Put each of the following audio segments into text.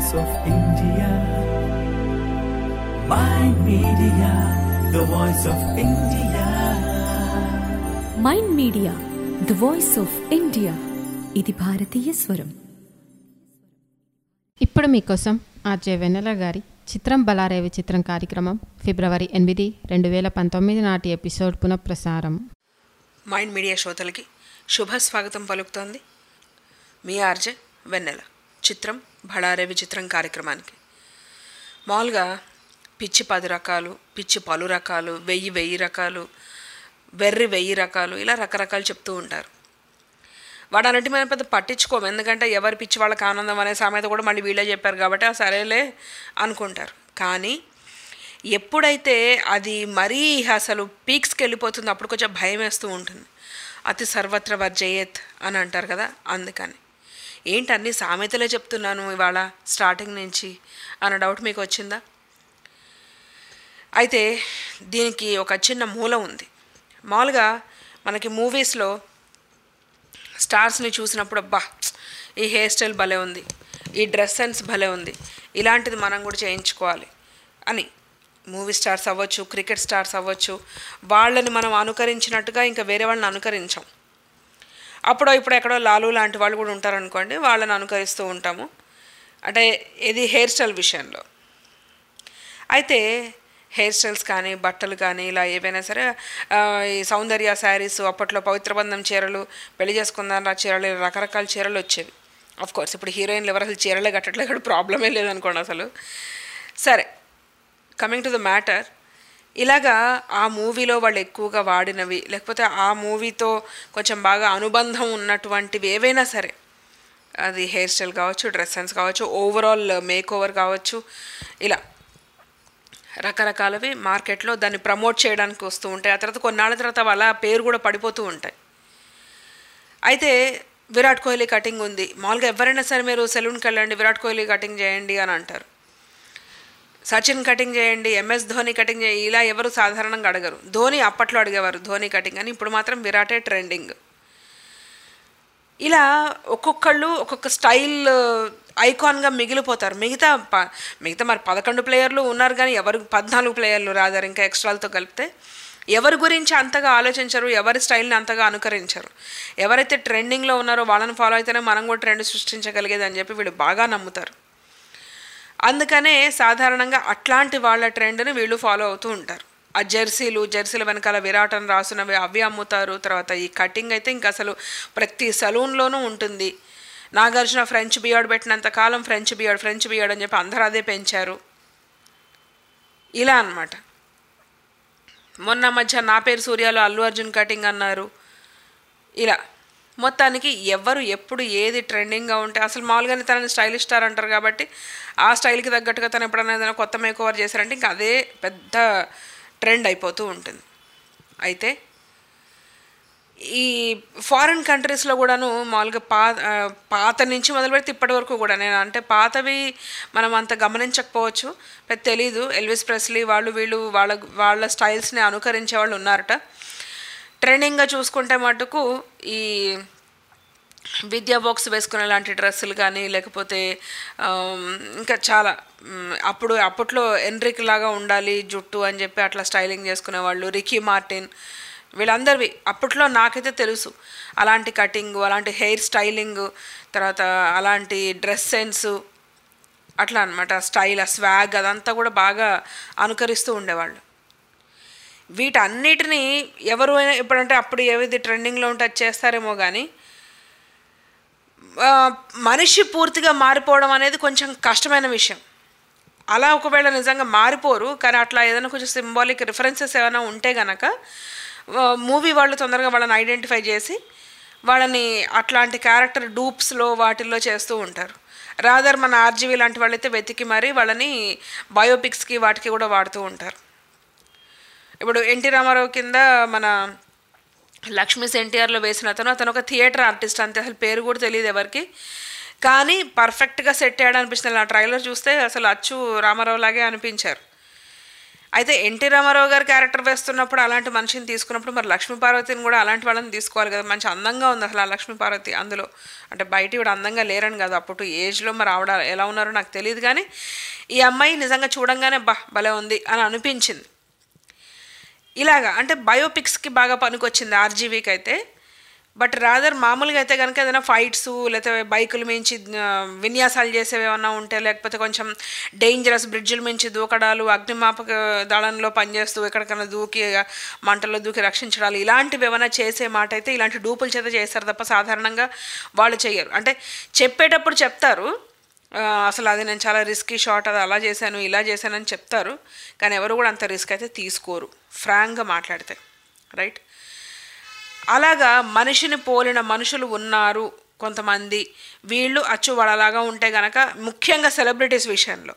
voice of India. My media, the voice of India. Mind Media the voice of India ఇది భారతీయ స్వరం ఇప్పుడు మీకోసం ఆర్జే వెన్నెల గారి చిత్రం బలారేవి చిత్రం కార్యక్రమం ఫిబ్రవరి ఎనిమిది రెండు వేల పంతొమ్మిది నాటి ఎపిసోడ్ పునఃప్రసారం మైండ్ మీడియా శ్రోతలకి శుభ స్వాగతం పలుకుతోంది మీ ఆర్జే వెన్నెల చిత్రం భళారే విచిత్రం కార్యక్రమానికి మామూలుగా పిచ్చి పది రకాలు పిచ్చి పలు రకాలు వెయ్యి వెయ్యి రకాలు వెర్రి వెయ్యి రకాలు ఇలా రకరకాలు చెప్తూ ఉంటారు వాడన్నిటి మీద పెద్ద పట్టించుకోము ఎందుకంటే ఎవరి పిచ్చి వాళ్ళకి ఆనందం అనే సామెత కూడా మళ్ళీ వీళ్ళే చెప్పారు కాబట్టి ఆ సరేలే అనుకుంటారు కానీ ఎప్పుడైతే అది మరీ అసలు పీక్స్కి వెళ్ళిపోతుందో అప్పుడు కొంచెం భయం వేస్తూ ఉంటుంది అతి సర్వత్ర వర్జయేత్ అని అంటారు కదా అందుకని ఏంటి అన్ని సామెతలే చెప్తున్నాను ఇవాళ స్టార్టింగ్ నుంచి అన్న డౌట్ మీకు వచ్చిందా అయితే దీనికి ఒక చిన్న మూల ఉంది మామూలుగా మనకి మూవీస్లో స్టార్స్ని చూసినప్పుడు అబ్బా ఈ హెయిర్ స్టైల్ భలే ఉంది ఈ డ్రెస్ సెన్స్ భలే ఉంది ఇలాంటిది మనం కూడా చేయించుకోవాలి అని మూవీ స్టార్స్ అవ్వచ్చు క్రికెట్ స్టార్స్ అవ్వచ్చు వాళ్ళని మనం అనుకరించినట్టుగా ఇంకా వేరే వాళ్ళని అనుకరించాం అప్పుడో ఇప్పుడు ఎక్కడో లాలు లాంటి వాళ్ళు కూడా ఉంటారనుకోండి వాళ్ళని అనుకరిస్తూ ఉంటాము అంటే ఇది హెయిర్ స్టైల్ విషయంలో అయితే హెయిర్ స్టైల్స్ కానీ బట్టలు కానీ ఇలా ఏవైనా సరే ఆ, ఈ సౌందర్య శారీస్ అప్పట్లో పవిత్ర బంధం చీరలు పెళ్లి చేసుకుందాం ఆ చీరలు ఇలా రకరకాల చీరలు వచ్చేవి అఫ్ కోర్స్ ఇప్పుడు హీరోయిన్లు ఎవరు అసలు చీరలే కట్టట్లేదు ఇక్కడ ప్రాబ్లమే లేదనుకోండి అసలు సరే కమింగ్ టు ద మ్యాటర్ ఇలాగా ఆ మూవీలో వాళ్ళు ఎక్కువగా వాడినవి లేకపోతే ఆ మూవీతో కొంచెం బాగా అనుబంధం ఉన్నటువంటివి ఏవైనా సరే అది హెయిర్ స్టైల్ కావచ్చు డ్రెస్ సెన్స్ కావచ్చు ఓవరాల్ మేక్ ఓవర్ కావచ్చు ఇలా రకరకాలవి మార్కెట్లో దాన్ని ప్రమోట్ చేయడానికి వస్తూ ఉంటాయి ఆ తర్వాత కొన్నాళ్ళ తర్వాత వాళ్ళ పేరు కూడా పడిపోతూ ఉంటాయి అయితే విరాట్ కోహ్లీ కటింగ్ ఉంది మామూలుగా ఎవరైనా సరే మీరు సెలూన్కి వెళ్ళండి విరాట్ కోహ్లీ కటింగ్ చేయండి అని అంటారు సచిన్ కటింగ్ చేయండి ఎంఎస్ ధోని కటింగ్ చేయండి ఇలా ఎవరు సాధారణంగా అడగరు ధోని అప్పట్లో అడిగేవారు ధోని కటింగ్ అని ఇప్పుడు మాత్రం విరాటే ట్రెండింగ్ ఇలా ఒక్కొక్కళ్ళు ఒక్కొక్క స్టైల్ ఐకాన్గా మిగిలిపోతారు మిగతా ప మిగతా మరి పదకొండు ప్లేయర్లు ఉన్నారు కానీ ఎవరు పద్నాలుగు ప్లేయర్లు రాదారు ఇంకా ఎక్స్ట్రాలతో కలిపితే ఎవరి గురించి అంతగా ఆలోచించరు ఎవరి స్టైల్ని అంతగా అనుకరించరు ఎవరైతే ట్రెండింగ్లో ఉన్నారో వాళ్ళని ఫాలో అయితేనే మనం కూడా ట్రెండ్ సృష్టించగలిగేది అని చెప్పి వీళ్ళు బాగా నమ్ముతారు అందుకనే సాధారణంగా అట్లాంటి వాళ్ళ ట్రెండ్ని వీళ్ళు ఫాలో అవుతూ ఉంటారు ఆ జెర్సీలు జెర్సీల వెనకాల విరాట్ అని రాసున్నవి అవి అమ్ముతారు తర్వాత ఈ కటింగ్ అయితే ఇంకా అసలు ప్రతి సలూన్లోనూ ఉంటుంది నాగార్జున ఫ్రెంచ్ బియర్డ్ పెట్టినంత కాలం ఫ్రెంచ్ బియర్డ్ ఫ్రెంచ్ బియర్డ్ అని చెప్పి అందరూ అదే పెంచారు ఇలా అన్నమాట మొన్న మధ్య నా పేరు సూర్యాలో అల్లు అర్జున్ కటింగ్ అన్నారు ఇలా మొత్తానికి ఎవరు ఎప్పుడు ఏది ట్రెండింగ్గా ఉంటే అసలు మామూలుగానే తనని స్టైలిష్ స్టార్ అంటారు కాబట్టి ఆ స్టైల్కి తగ్గట్టుగా తను ఎప్పుడైనా ఏదైనా కొత్త మేక్ ఓవర్ చేశారంటే ఇంకా అదే పెద్ద ట్రెండ్ అయిపోతూ ఉంటుంది అయితే ఈ ఫారిన్ కంట్రీస్లో కూడాను మామూలుగా పా ఆ, పాత నుంచి మొదలు పెడితే ఇప్పటి వరకు కూడా నేను అంటే పాతవి మనం అంత గమనించకపోవచ్చు పెద్ద తెలీదు ఎల్విస్ ప్రెస్లీ వాళ్ళు వీళ్ళు వాళ్ళ వాళ్ళ స్టైల్స్ని అనుకరించే వాళ్ళు ఉన్నారట ట్రెండింగ్గా చూసుకుంటే మటుకు ఈ విద్యా బాక్స్ వేసుకునే లాంటి డ్రెస్సులు కానీ లేకపోతే ఆమ్, ఇంకా చాలా మ్, అప్పుడు అప్పట్లో ఎన్రిక్ లాగా ఉండాలి జుట్టు అని చెప్పి అట్లా స్టైలింగ్ చేసుకునే వాళ్ళు రికీ మార్టిన్ వీళ్ళందరివి అప్పట్లో నాకైతే తెలుసు అలాంటి కటింగ్ అలాంటి హెయిర్ స్టైలింగ్ తర్వాత అలాంటి డ్రెస్ సెన్స్ అట్లా అనమాట స్టైల్ ఆ స్వాగ్ అదంతా కూడా బాగా అనుకరిస్తూ ఉండేవాళ్ళు వీటన్నిటిని ఎవరు అయినా ఇప్పుడంటే అప్పుడు ఏది ట్రెండింగ్లో ఉంటే అది చేస్తారేమో కానీ ఆ, మనిషి పూర్తిగా మారిపోవడం అనేది కొంచెం కష్టమైన విషయం అలా ఒకవేళ నిజంగా మారిపోరు కానీ అట్లా ఏదైనా కొంచెం సింబాలిక్ రిఫరెన్సెస్ ఏమైనా ఉంటే గనక మూవీ వాళ్ళు తొందరగా వాళ్ళని ఐడెంటిఫై చేసి వాళ్ళని అట్లాంటి క్యారెక్టర్ డూప్స్లో వాటిల్లో చేస్తూ ఉంటారు రాదర్ మన ఆర్జీవీ లాంటి వాళ్ళైతే వెతికి మరి వాళ్ళని బయోపిక్స్కి వాటికి కూడా వాడుతూ ఉంటారు ఇప్పుడు ఎన్టీ రామారావు కింద మన లక్ష్మీస్ ఎన్టీఆర్లో వేసిన అతను అతను ఒక థియేటర్ ఆర్టిస్ట్ అంతే అసలు పేరు కూడా తెలియదు ఎవరికి కానీ పర్ఫెక్ట్గా సెట్ అయ్యాడు అనిపించింది ఆ ట్రైలర్ చూస్తే అసలు అచ్చు రామారావు లాగే అనిపించారు అయితే ఎన్టీ రామారావు గారు క్యారెక్టర్ వేస్తున్నప్పుడు అలాంటి మనిషిని తీసుకున్నప్పుడు మరి లక్ష్మీ పార్వతిని కూడా అలాంటి వాళ్ళని తీసుకోవాలి కదా మంచి అందంగా ఉంది అసలు ఆ లక్ష్మీ పార్వతి అందులో అంటే బయట ఇవిడ అందంగా లేరని కదా అప్పుడు ఏజ్లో మరి ఆవిడ ఎలా ఉన్నారో నాకు తెలియదు కానీ ఈ అమ్మాయి నిజంగా చూడంగానే బా భలే ఉంది అని అనిపించింది ఇలాగా అంటే బయోపిక్స్కి బాగా పనికొచ్చింది ఆర్జీవీకి అయితే బట్ రాదర్ మామూలుగా అయితే కనుక ఏదైనా ఫైట్స్ లేకపోతే బైకుల మించి ఆ, విన్యాసాలు చేసేవి ఏమన్నా ఉంటే లేకపోతే కొంచెం డేంజరస్ బ్రిడ్జిల మించి దూకడాలు అగ్నిమాపక దళంలో పనిచేస్తూ ఎక్కడికైనా దూకి మంటల్లో దూకి రక్షించడాలు ఇలాంటివి ఏమైనా చేసే మాట అయితే ఇలాంటి డూపుల చేత చేస్తారు తప్ప సాధారణంగా వాళ్ళు చేయరు అంటే చెప్పేటప్పుడు చెప్తారు ఆ, అసలు అది నేను చాలా రిస్కీ షాట్ అది అలా చేశాను ఇలా చేశానని చెప్తారు కానీ ఎవరు కూడా అంత రిస్క్ అయితే తీసుకోరు ఫ్రాంక్గా మాట్లాడితే రైట్ అలాగా మనిషిని పోలిన మనుషులు ఉన్నారు కొంతమంది వీళ్ళు అచ్చు వాళ్ళలాగా ఉంటే గనక ముఖ్యంగా సెలబ్రిటీస్ విషయంలో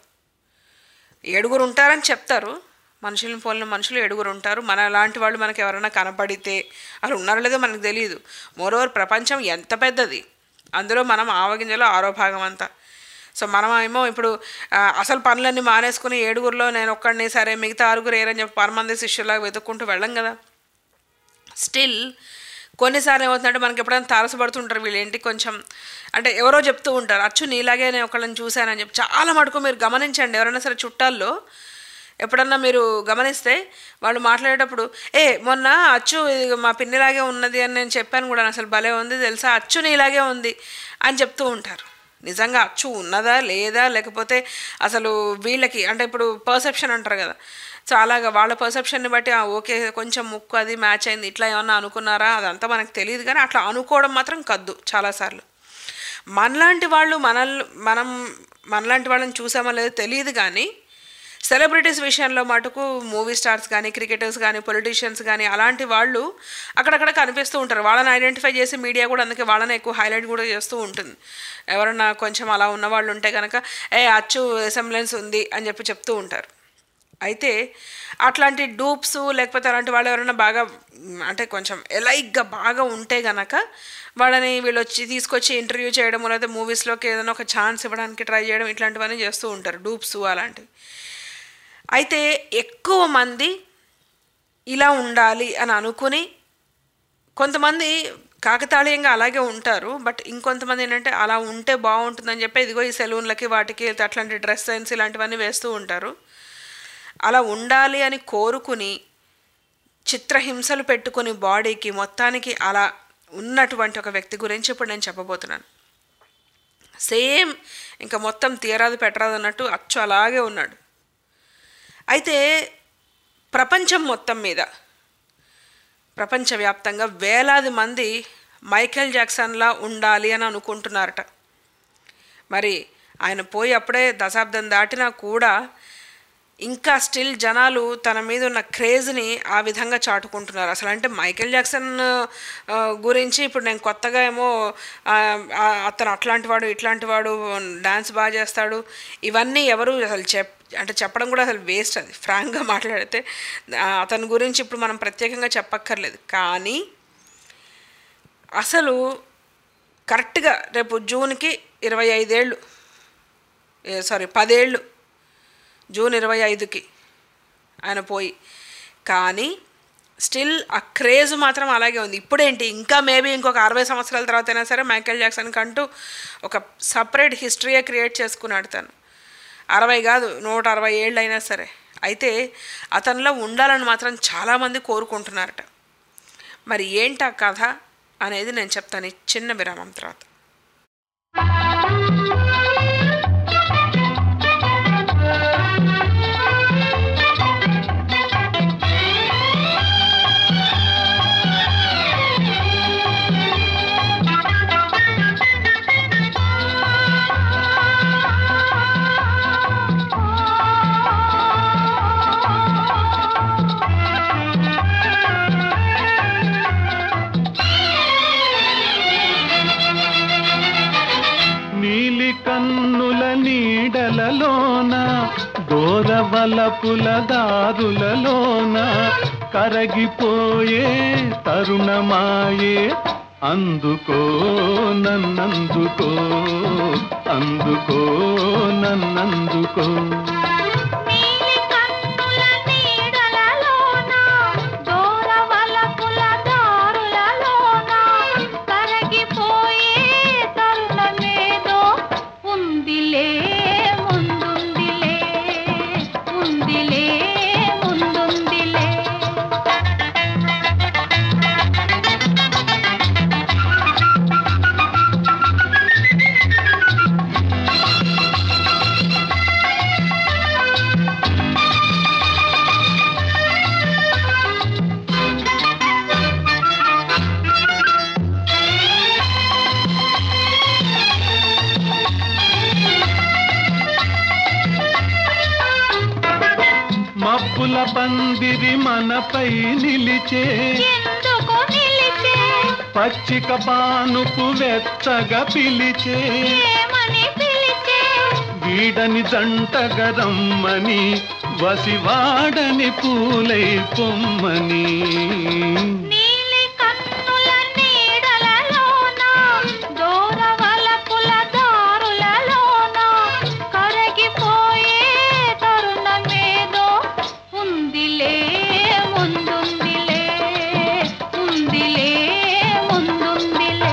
ఏడుగురు ఉంటారని చెప్తారు మనుషులను పోలిన మనుషులు ఏడుగురు ఉంటారు మన లాంటి వాళ్ళు మనకి ఎవరైనా కనపడితే అలా ఉన్నారో లేదో మనకు తెలియదు మోరోవర్ ప్రపంచం ఎంత పెద్దది అందులో మనం ఆవగింజలో ఆరో భాగం అంతా సో మనం ఏమో ఇప్పుడు ఆ, అసలు పనులన్నీ మానేసుకుని ఏడుగురిలో నేను ఒక్కడిని సరే మిగతా ఆరుగురు ఏరని చెప్పి పరమంది శిష్యులాగా వెతుక్కుంటూ వెళ్ళం కదా స్టిల్ కొన్నిసార్లు ఏమవుతుందంటే మనకి ఎప్పుడైనా తారసపడుతుంటారు వీళ్ళేంటి కొంచెం అంటే ఎవరో చెప్తూ ఉంటారు అచ్చు నీలాగే నేను ఒకళ్ళని చూశానని చెప్పి చాలా మటుకు మీరు గమనించండి ఎవరైనా సరే చుట్టాల్లో ఎప్పుడన్నా మీరు గమనిస్తే వాళ్ళు మాట్లాడేటప్పుడు ఏ మొన్న అచ్చు ఇది మా పిన్నిలాగే ఉన్నది అని నేను చెప్పాను కూడా అసలు భలే ఉంది తెలుసా అచ్చు నీలాగే ఉంది అని చెప్తూ ఉంటారు నిజంగా అచ్చు ఉన్నదా లేదా లేకపోతే అసలు వీళ్ళకి అంటే ఇప్పుడు పర్సెప్షన్ అంటారు కదా సో అలాగా వాళ్ళ పర్సెప్షన్ని బట్టి ఆ, ఓకే కొంచెం ముక్కు అది మ్యాచ్ అయింది ఇట్లా ఏమన్నా అనుకున్నారా అదంతా మనకు తెలియదు కానీ అట్లా అనుకోవడం మాత్రం కద్దు చాలాసార్లు మనలాంటి వాళ్ళు మనల్ మనం మనలాంటి వాళ్ళని చూసామో లేదో తెలియదు కానీ సెలబ్రిటీస్ విషయంలో మటుకు మూవీ స్టార్స్ కానీ క్రికెటర్స్ కానీ పొలిటీషియన్స్ కానీ అలాంటి వాళ్ళు అక్కడక్కడ కనిపిస్తూ ఉంటారు వాళ్ళని ఐడెంటిఫై చేసి మీడియా కూడా అందుకే వాళ్ళని ఎక్కువ హైలైట్ కూడా చేస్తూ ఉంటుంది ఎవరన్నా కొంచెం అలా ఉన్న వాళ్ళు ఉంటే కనుక ఏ అచ్చు ఎసెంబ్లెన్స్ ఉంది అని చెప్పి చెప్తూ ఉంటారు అయితే అట్లాంటి డూప్స్ లేకపోతే అలాంటి వాళ్ళు ఎవరైనా బాగా మ్, అంటే కొంచెం ఎలైక్గా బాగా ఉంటే గనక వాళ్ళని వీళ్ళు వచ్చి తీసుకొచ్చి ఇంటర్వ్యూ చేయడం లేకపోతే మూవీస్లోకి ఏదైనా ఒక ఛాన్స్ ఇవ్వడానికి ట్రై చేయడం ఇట్లాంటివన్నీ చేస్తూ ఉంటారు డూప్స్ అలాంటివి అయితే ఎక్కువ మంది ఇలా ఉండాలి అని అనుకుని కొంతమంది కాకతాళీయంగా అలాగే ఉంటారు బట్ ఇంకొంతమంది ఏంటంటే అలా ఉంటే బాగుంటుందని చెప్పి ఇదిగో ఈ సెలూన్లకి వాటికి అట్లాంటి డ్రెస్ సెన్స్ ఇలాంటివన్నీ వేస్తూ ఉంటారు అలా ఉండాలి అని కోరుకుని చిత్రహింసలు పెట్టుకుని బాడీకి మొత్తానికి అలా ఉన్నటువంటి ఒక వ్యక్తి గురించి ఇప్పుడు నేను చెప్పబోతున్నాను సేమ్ ఇంకా మొత్తం తీరాదు పెట్టరాదు అన్నట్టు అచ్చు అలాగే ఉన్నాడు అయితే ప్రపంచం మొత్తం మీద ప్రపంచవ్యాప్తంగా వేలాది మంది మైకేల్ జాక్సన్లా ఉండాలి అని అనుకుంటున్నారట మరి ఆయన పోయి అప్పుడే దశాబ్దం దాటినా కూడా ఇంకా స్టిల్ జనాలు తన మీద ఉన్న క్రేజ్ని ఆ విధంగా చాటుకుంటున్నారు అసలు అంటే మైకేల్ జాక్సన్ ఆ, గురించి ఇప్పుడు నేను కొత్తగా ఏమో ఆ, ఆ, అతను అట్లాంటి వాడు ఇట్లాంటి వాడు డాన్స్ బాగా చేస్తాడు ఇవన్నీ ఎవరు అసలు చెప్ అంటే చెప్పడం కూడా అసలు వేస్ట్ అది ఫ్రాంక్గా మాట్లాడితే ఆ, అతని గురించి ఇప్పుడు మనం ప్రత్యేకంగా చెప్పక్కర్లేదు కానీ అసలు కరెక్ట్గా రేపు జూన్కి ఇరవై ఐదేళ్ళు సారీ పదేళ్ళు జూన్ ఇరవై ఐదుకి ఆయన పోయి కానీ స్టిల్ ఆ క్రేజ్ మాత్రం అలాగే ఉంది ఇప్పుడేంటి ఇంకా మేబీ ఇంకొక అరవై సంవత్సరాల తర్వాత అయినా సరే మైకేల్ జాక్సన్ కంటూ ఒక సపరేట్ హిస్టరీయే క్రియేట్ చేసుకున్నాడు తను అరవై కాదు నూట అరవై ఏళ్ళు అయినా సరే అయితే అతనిలో ఉండాలని మాత్రం చాలామంది కోరుకుంటున్నారట మరి ఏంటి ఆ కథ అనేది నేను చెప్తాను ఈ చిన్న విరామం తర్వాత నీలి కన్నుల నీడలలోన దూరవలపుల దారులలోన కరగిపోయే తరుణమాయే అందుకో నన్నందుకో అందుకో నన్నందుకో నీలి కన్నుల పూల పందిరి మనపై నిలిచే ఎందుకు నిలిచే పచ్చిక పానుపు వెచ్చగా పిలిచే ఏమని పిలిచే వీడని జంటగరమ్మని వసివాడని పూలై పొమ్మని నీలి కన్నుల నీడలలోన దూరవలపుల దారులలోన కరగిపోయే తరుణమేదో ఉందిలే ముందుందిలే ఉందిలే ముందుందిలే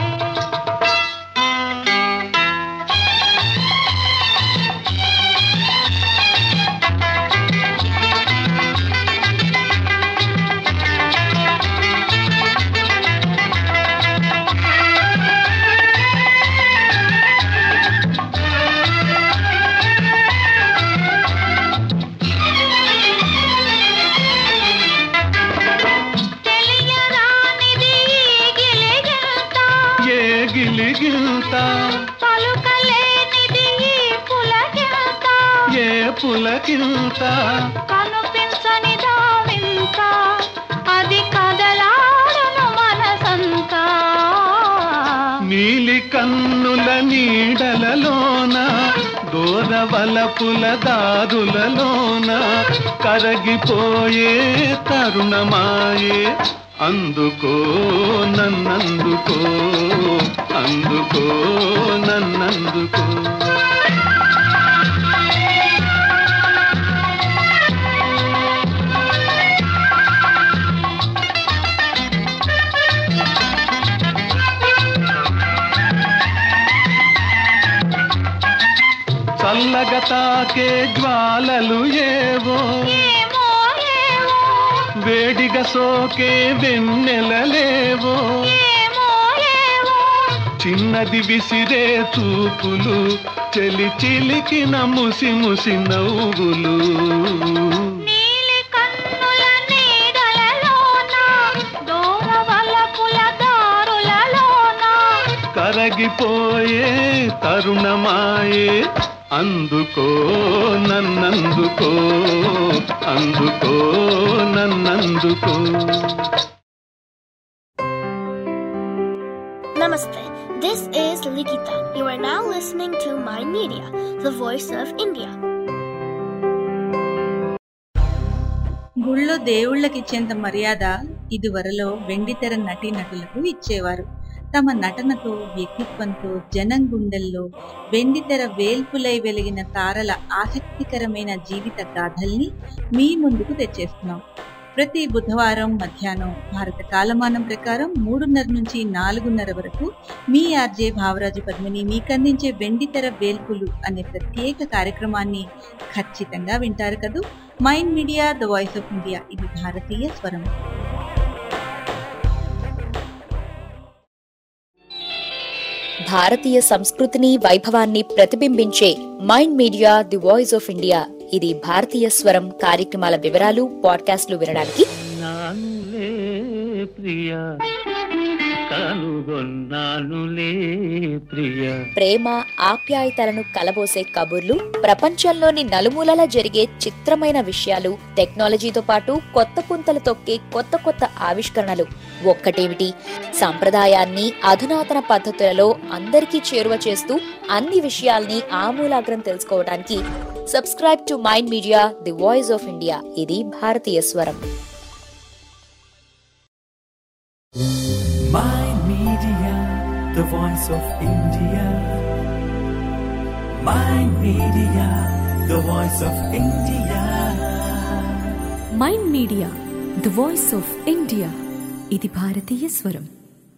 తెలియరానిది ఈ గిలిగింత ఏ గిలిగిల్త పలుకలేనిది ఈ పులకింత ఏ పులకింత కనుపించని దావింత అది కదలాడును మనసంతా నీలి కన్నుల నీడలలోన దూరవలపుల దారులలోన కరగిపోయే తరుణమాయే అందుకో నన్నందుకో అందుకో నన్నందుకో చల్లగా తాకే జ్వాలలు ఏవో ఏమో ఏమో వేడిగా సోకే వెన్నెలలేవో ఏమో ఏమో చిన్నది విసిరే చూపులు చెలి చిలికిన ముసి ముసి నవ్వులు నీలి కన్నుల నీడలలోన దూరవలపుల దారులలోన కరగిపోయే తరుణమాయే అందుకో నన్నందుకో అందుకో నన్నందుకో Namaste. This is Likita. You are now listening to My Media, the voice of India. గుళ్ళో దేవుళ్ళకి ఇచ్చేంత మర్యాద ఇదివరలో వెండితెర నటీ నటులకు ఇచ్చేవారు తమ నటనతో వ్యక్తిత్వంతో జనం గుండెల్లో వెండితెర వేల్పులై వెలిగిన తారల ఆసక్తికరమైన జీవిత గాథల్ని మీ ముందుకు తెచ్చేస్తున్నాం ప్రతి బుధవారం మధ్యాహ్నం భారత కాలమానం ప్రకారం మూడున్నర నుంచి నాలుగున్నర వరకు మీ ఆర్జే భావరాజు పద్మిని మీకందించే వెండితెర వేల్పులు అనే ప్రత్యేక కార్యక్రమాన్ని ఖచ్చితంగా వింటారు కదూ Mind Media the voice of India ఇది భారతీయ స్వరం భారతీయ సంస్కృతిని వైభవాన్ని ప్రతిబింబించే Mind Media the voice of India ఇది భారతీయ స్వరం కార్యక్రమాల వివరాలు పాడ్కాస్ట్లు వినడానికి నానులే ప్రియ కనుగొన్నానులే ప్రియ ప్రేమ ఆప్యాయతలను కలబోసే కబుర్లు ప్రపంచంలోని నలుమూలలా జరిగే చిత్రమైన విషయాలు టెక్నాలజీతో పాటు కొత్త పుంతలు తొక్కే కొత్త కొత్త ఆవిష్కరణలు ఒక్కటేమిటి సంప్రదాయాన్ని అధునాతన పద్ధతులలో అందరికీ చేరువ చేస్తూ అన్ని విషయాల్ని ఆమూలాగ్రం తెలుసుకోవడానికి subscribe to Mind Media the voice of India ఇది భారతీయ స్వరం My Media, the voice of India. My Media, the voice of India. Mind Media the voice of India ఇది భారతీయ స్వరం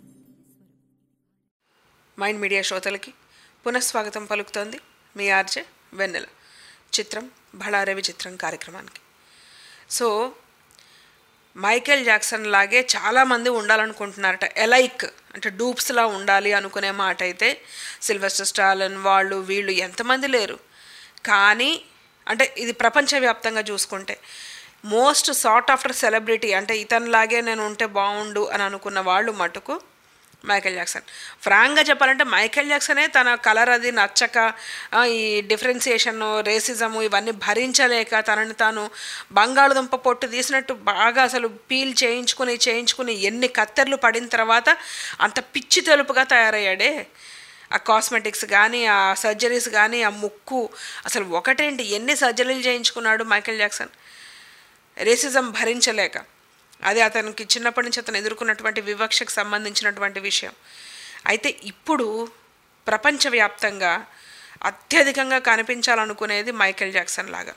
మైండ్ మీడియా శ్రోతలకి పునఃస్వాగతం పలుకుతోంది మీ ఆర్జే వెన్నెల చిత్రం బళారవి చిత్రం కార్యక్రమానికి సో మైకేల్ జాక్సన్ లాగే చాలామంది ఉండాలనుకుంటున్నారట ఎలైక్ అంటే డూప్స్లా ఉండాలి అనుకునే మాట అయితే సిల్వెస్టర్ స్టాలన్ వాళ్ళు వీళ్ళు ఎంతమంది లేరు కానీ అంటే ఇది ప్రపంచవ్యాప్తంగా చూసుకుంటే మోస్ట్ సార్ట్ ఆఫ్టర్ సెలబ్రిటీ అంటే ఇతనిలాగే నేను ఉంటే బాగుండు అని అనుకున్న వాళ్ళు మటుకు మైకేల్ జాక్సన్ ఫ్రాంక్గా చెప్పాలంటే మైకేల్ జాక్సనే తన కలర్ అది నచ్చక ఆ, ఈ డిఫరెన్సియేషన్ రేసిజము ఇవన్నీ భరించలేక తనని తాను బంగాళదుంప పొట్టు తీసినట్టు బాగా అసలు పీల్ చేయించుకుని చేయించుకుని ఎన్ని కత్తెర్లు పడిన తర్వాత అంత పిచ్చి తెలుపుగా తయారయ్యాడే ఆ కాస్మెటిక్స్ కానీ ఆ సర్జరీస్ కానీ ఆ ముక్కు అసలు ఒకటేంటి ఎన్ని సర్జరీలు చేయించుకున్నాడు మైకేల్ జాక్సన్ రేసిజం భరించలేక అది అతనికి చిన్నప్పటి నుంచి అతను ఎదుర్కొన్నటువంటి వివక్షకు సంబంధించినటువంటి విషయం అయితే ఇప్పుడు ప్రపంచవ్యాప్తంగా అత్యధికంగా కనిపించాలనుకునేది మైకేల్ జాక్సన్ లాగా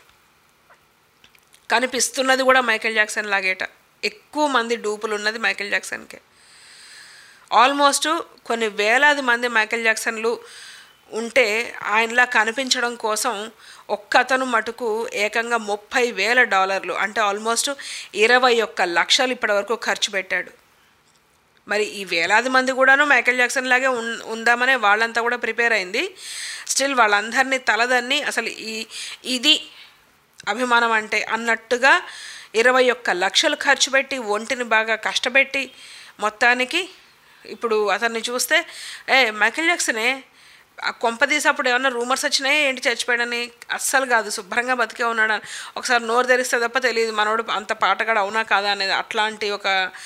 కనిపిస్తున్నది కూడా మైకేల్ జాక్సన్ లాగేట ఎక్కువ మంది డూపులు ఉన్నది మైకేల్ జాక్సన్కే ఆల్మోస్ట్ కొన్ని వేలాది మంది మైకేల్ జాక్సన్లు ఉంటే ఆయనలా కనిపించడం కోసం ఒక్క అతను మటుకు ఏకంగా ముప్పై వేల డాలర్లు అంటే ఆల్మోస్ట్ ఇరవై ఒక్క లక్షలు ఇప్పటివరకు ఖర్చు పెట్టాడు మరి ఈ వేలాది మంది కూడాను మైకేల్ జాక్సన్ లాగే ఉన్ ఉందామనే వాళ్ళంతా కూడా ప్రిపేర్ అయింది స్టిల్ వాళ్ళందరినీ తలదన్ని అసలు ఈ ఇది అభిమానం అంటే అన్నట్టుగా ఇరవై ఒక్క లక్షలు ఖర్చు పెట్టి ఒంటిని బాగా కష్టపెట్టి మొత్తానికి ఇప్పుడు అతన్ని చూస్తే ఏ మైకేల్ జాక్సనే ఆ కొంపదీసి అప్పుడు ఏమన్నా రూమర్స్ వచ్చినాయి ఏంటి చచ్చిపోయాడని అస్సలు కాదు శుభ్రంగా బతికే ఉన్నాడు అని ఒకసారి నోరు తెరిస్తే తప్ప తెలియదు మనోడు అంత పాటగాడు అవునా కాదా అనేది అట్లాంటి ఒక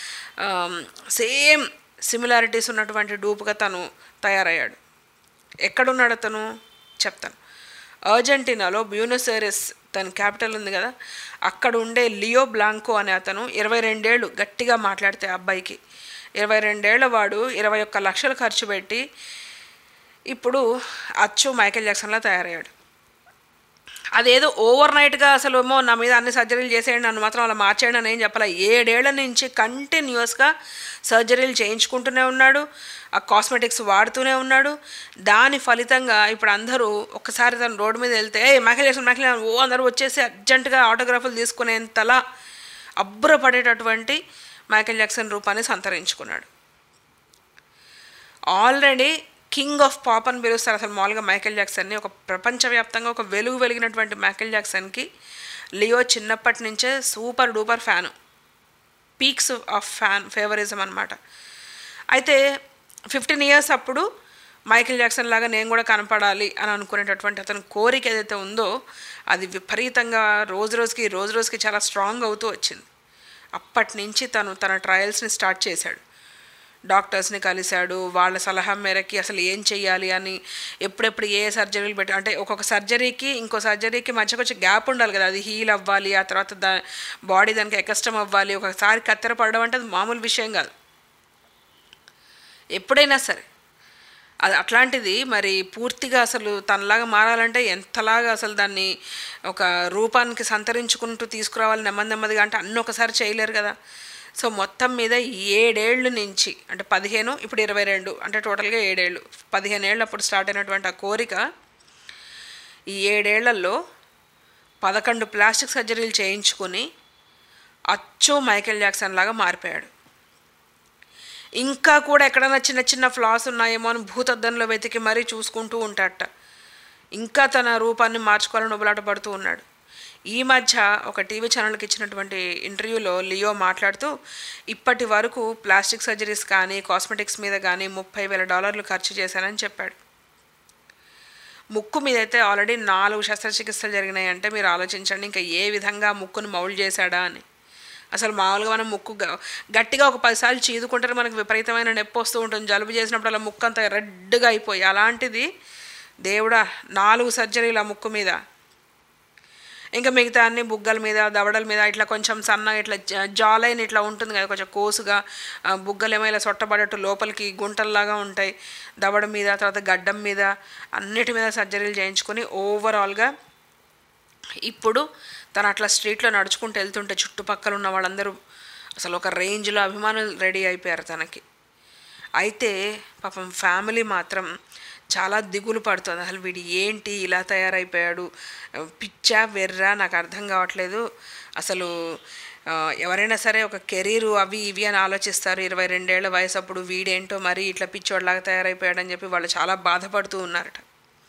సేమ్ సిమిలారిటీస్ ఉన్నటువంటి డూపుగా తను తయారయ్యాడు ఎక్కడున్నాడు అతను చెప్తాను అర్జెంటీనాలో బ్యూనస్ ఐరెస్ తన క్యాపిటల్ ఉంది కదా అక్కడ ఉండే లియో బ్లాంకో అనే అతను ఇరవై రెండేళ్ళు గట్టిగా మాట్లాడితే ఆ అబ్బాయికి ఇరవై రెండేళ్ల వాడు ఇరవై ఒక్క లక్షలు ఖర్చు పెట్టి ఇప్పుడు అచ్చు మైకేల్ జాక్సన్లా తయారయ్యాడు అదేదో ఓవర్ నైట్గా అసలు ఏమో నా మీద అన్ని సర్జరీలు చేసేయండి నన్ను మాత్రం అలా మార్చేయండి అని ఏం చెప్పాలి ఏడేళ్ల నుంచి కంటిన్యూస్గా సర్జరీలు చేయించుకుంటూనే ఉన్నాడు ఆ కాస్మెటిక్స్ వాడుతూనే ఉన్నాడు దాని ఫలితంగా ఇప్పుడు అందరూ ఒక్కసారి తను రోడ్డు మీద వెళ్తే ఏ మైకేల్ జాక్సన్ మైకేల్ జాక్సన్", ఓ అందరూ వచ్చేసి అర్జెంటుగా ఆటోగ్రాఫ్లు తీసుకునేంతలా అబ్బురపడేటటువంటి మైకేల్ జాక్సన్ రూపాన్ని సంతరించుకున్నాడు ఆల్రెడీ కింగ్ ఆఫ్ పాప్ అని పిలుస్తారు అసలు మామూలుగా మైకేల్ జాక్సన్ని ఒక ప్రపంచవ్యాప్తంగా ఒక వెలుగు వెలిగినటువంటి మైకేల్ జాక్సన్కి లియో చిన్నప్పటి నుంచే super duper fan peaks of fan favouritism అనమాట అయితే ఫిఫ్టీన్ ఇయర్స్ అప్పుడు మైకేల్ జాక్సన్ లాగా నేను కూడా కనపడాలి అని అనుకునేటటువంటి అతని కోరిక ఏదైతే ఉందో అది విపరీతంగా రోజు రోజుకి రోజు రోజుకి చాలా స్ట్రాంగ్ అవుతూ వచ్చింది అప్పటి నుంచి తను తన ట్రయల్స్ని స్టార్ట్ చేశాడు డాక్టర్స్ని కలిశాడు వాళ్ళ సలహా మేరకి అసలు ఏం చెయ్యాలి అని ఎప్పుడెప్పుడు ఏ సర్జరీలు పెట్టి అంటే ఒక్కొక్క సర్జరీకి ఇంకో సర్జరీకి మధ్య కొంచెం గ్యాప్ ఉండాలి కదా అది హీల్ అవ్వాలి ఆ తర్వాత దా బాడీ దానికి ఎకష్టం అవ్వాలి ఒకసారి కత్తెర పడడం అంటే అది మామూలు విషయం కాదు ఎప్పుడైనా సరే అది అట్లాంటిది మరి పూర్తిగా అసలు తనలాగా మారాలంటే ఎంతలాగా అసలు దాన్ని ఒక రూపానికి సంతరించుకుంటూ తీసుకురావాలి నెమ్మది నెమ్మదిగా అంటే అన్నీ ఒకసారి చేయలేరు కదా సో మొత్తం మీద ఏడేళ్ళు నుంచి అంటే పదిహేను ఇప్పుడు ఇరవై రెండు అంటే టోటల్గా ఏడేళ్ళు పదిహేను ఏళ్ళు అప్పుడు స్టార్ట్ అయినటువంటి ఆ కోరిక ఈ ఏడేళ్లలో పదకొండు ప్లాస్టిక్ సర్జరీలు చేయించుకొని అచ్చు మైకేల్ జాక్సన్ లాగా మారిపోయాడు ఇంకా కూడా ఎక్కడైనా చిన్న చిన్న ఫ్లాస్ ఉన్నాయేమో అని భూతద్దంలో వెతికి మరీ చూసుకుంటూ ఉంటాడట ఇంకా తన రూపాన్ని మార్చుకోవాలని ఉబలాట పడుతూ ఉన్నాడు ఈ మధ్య ఒక టీవీ ఛానల్కి ఇచ్చినటువంటి ఇంటర్వ్యూలో లియో మాట్లాడుతూ ఇప్పటి వరకు ప్లాస్టిక్ సర్జరీస్ కానీ కాస్మెటిక్స్ మీద కానీ ముప్పై వేల డాలర్లు ఖర్చు చేశానని చెప్పాడు ముక్కు మీద అయితే ఆల్రెడీ నాలుగు శస్త్రచికిత్సలు జరిగినాయి అంటే మీరు ఆలోచించండి ఇంకా ఏ విధంగా ముక్కును మౌల్డ్ చేశాడా అని అసలు మామూలుగా మనం ముక్కు గ- గట్టిగా ఒక పదిసార్లు చీదుకుంటే మనకు విపరీతమైన నొప్పి వస్తూ ఉంటుంది జలుబు చేసినప్పుడు అలా ముక్కు అంతా రెడ్గా అయిపోయి అలాంటిది దేవుడా నాలుగు సర్జరీలు ఆ ముక్కు మీద ఇంకా మిగతా అన్ని బుగ్గల మీద దవడల మీద ఇట్లా కొంచెం సన్నగా ఇట్లా జాలైన్ ఇట్లా ఉంటుంది కదా కొంచెం కోసుగా ఆ, బుగ్గలేమో ఇలా సొట్టబడట్టు లోపలికి గుంటల్లాగా ఉంటాయి దవడ మీద తర్వాత గడ్డం మీద అన్నిటి మీద సర్జరీలు చేయించుకొని ఓవరాల్గా ఇప్పుడు తను అట్లా స్ట్రీట్లో నడుచుకుంటూ వెళ్తుంటే చుట్టుపక్కల ఉన్న వాళ్ళందరూ అసలు ఒక రేంజ్లో అభిమానులు రెడీ అయిపోయారు తనకి అయితే పాపం ఫ్యామిలీ మాత్రం చాలా దిగులు పడుతుంది అసలు వీడు ఏంటి ఇలా తయారైపోయాడు పిచ్చా వెర్రా నాకు అర్థం కావట్లేదు అసలు ఆ, ఎవరైనా సరే ఒక కెరీరు అవి ఇవి అని ఆలోచిస్తారు ఇరవై రెండేళ్ల వయసు అప్పుడు వీడేంటో మరి ఇట్లా పిచ్చోడ్లాగా తయారైపోయాడని చెప్పి వాళ్ళు చాలా బాధపడుతూ ఉన్నారట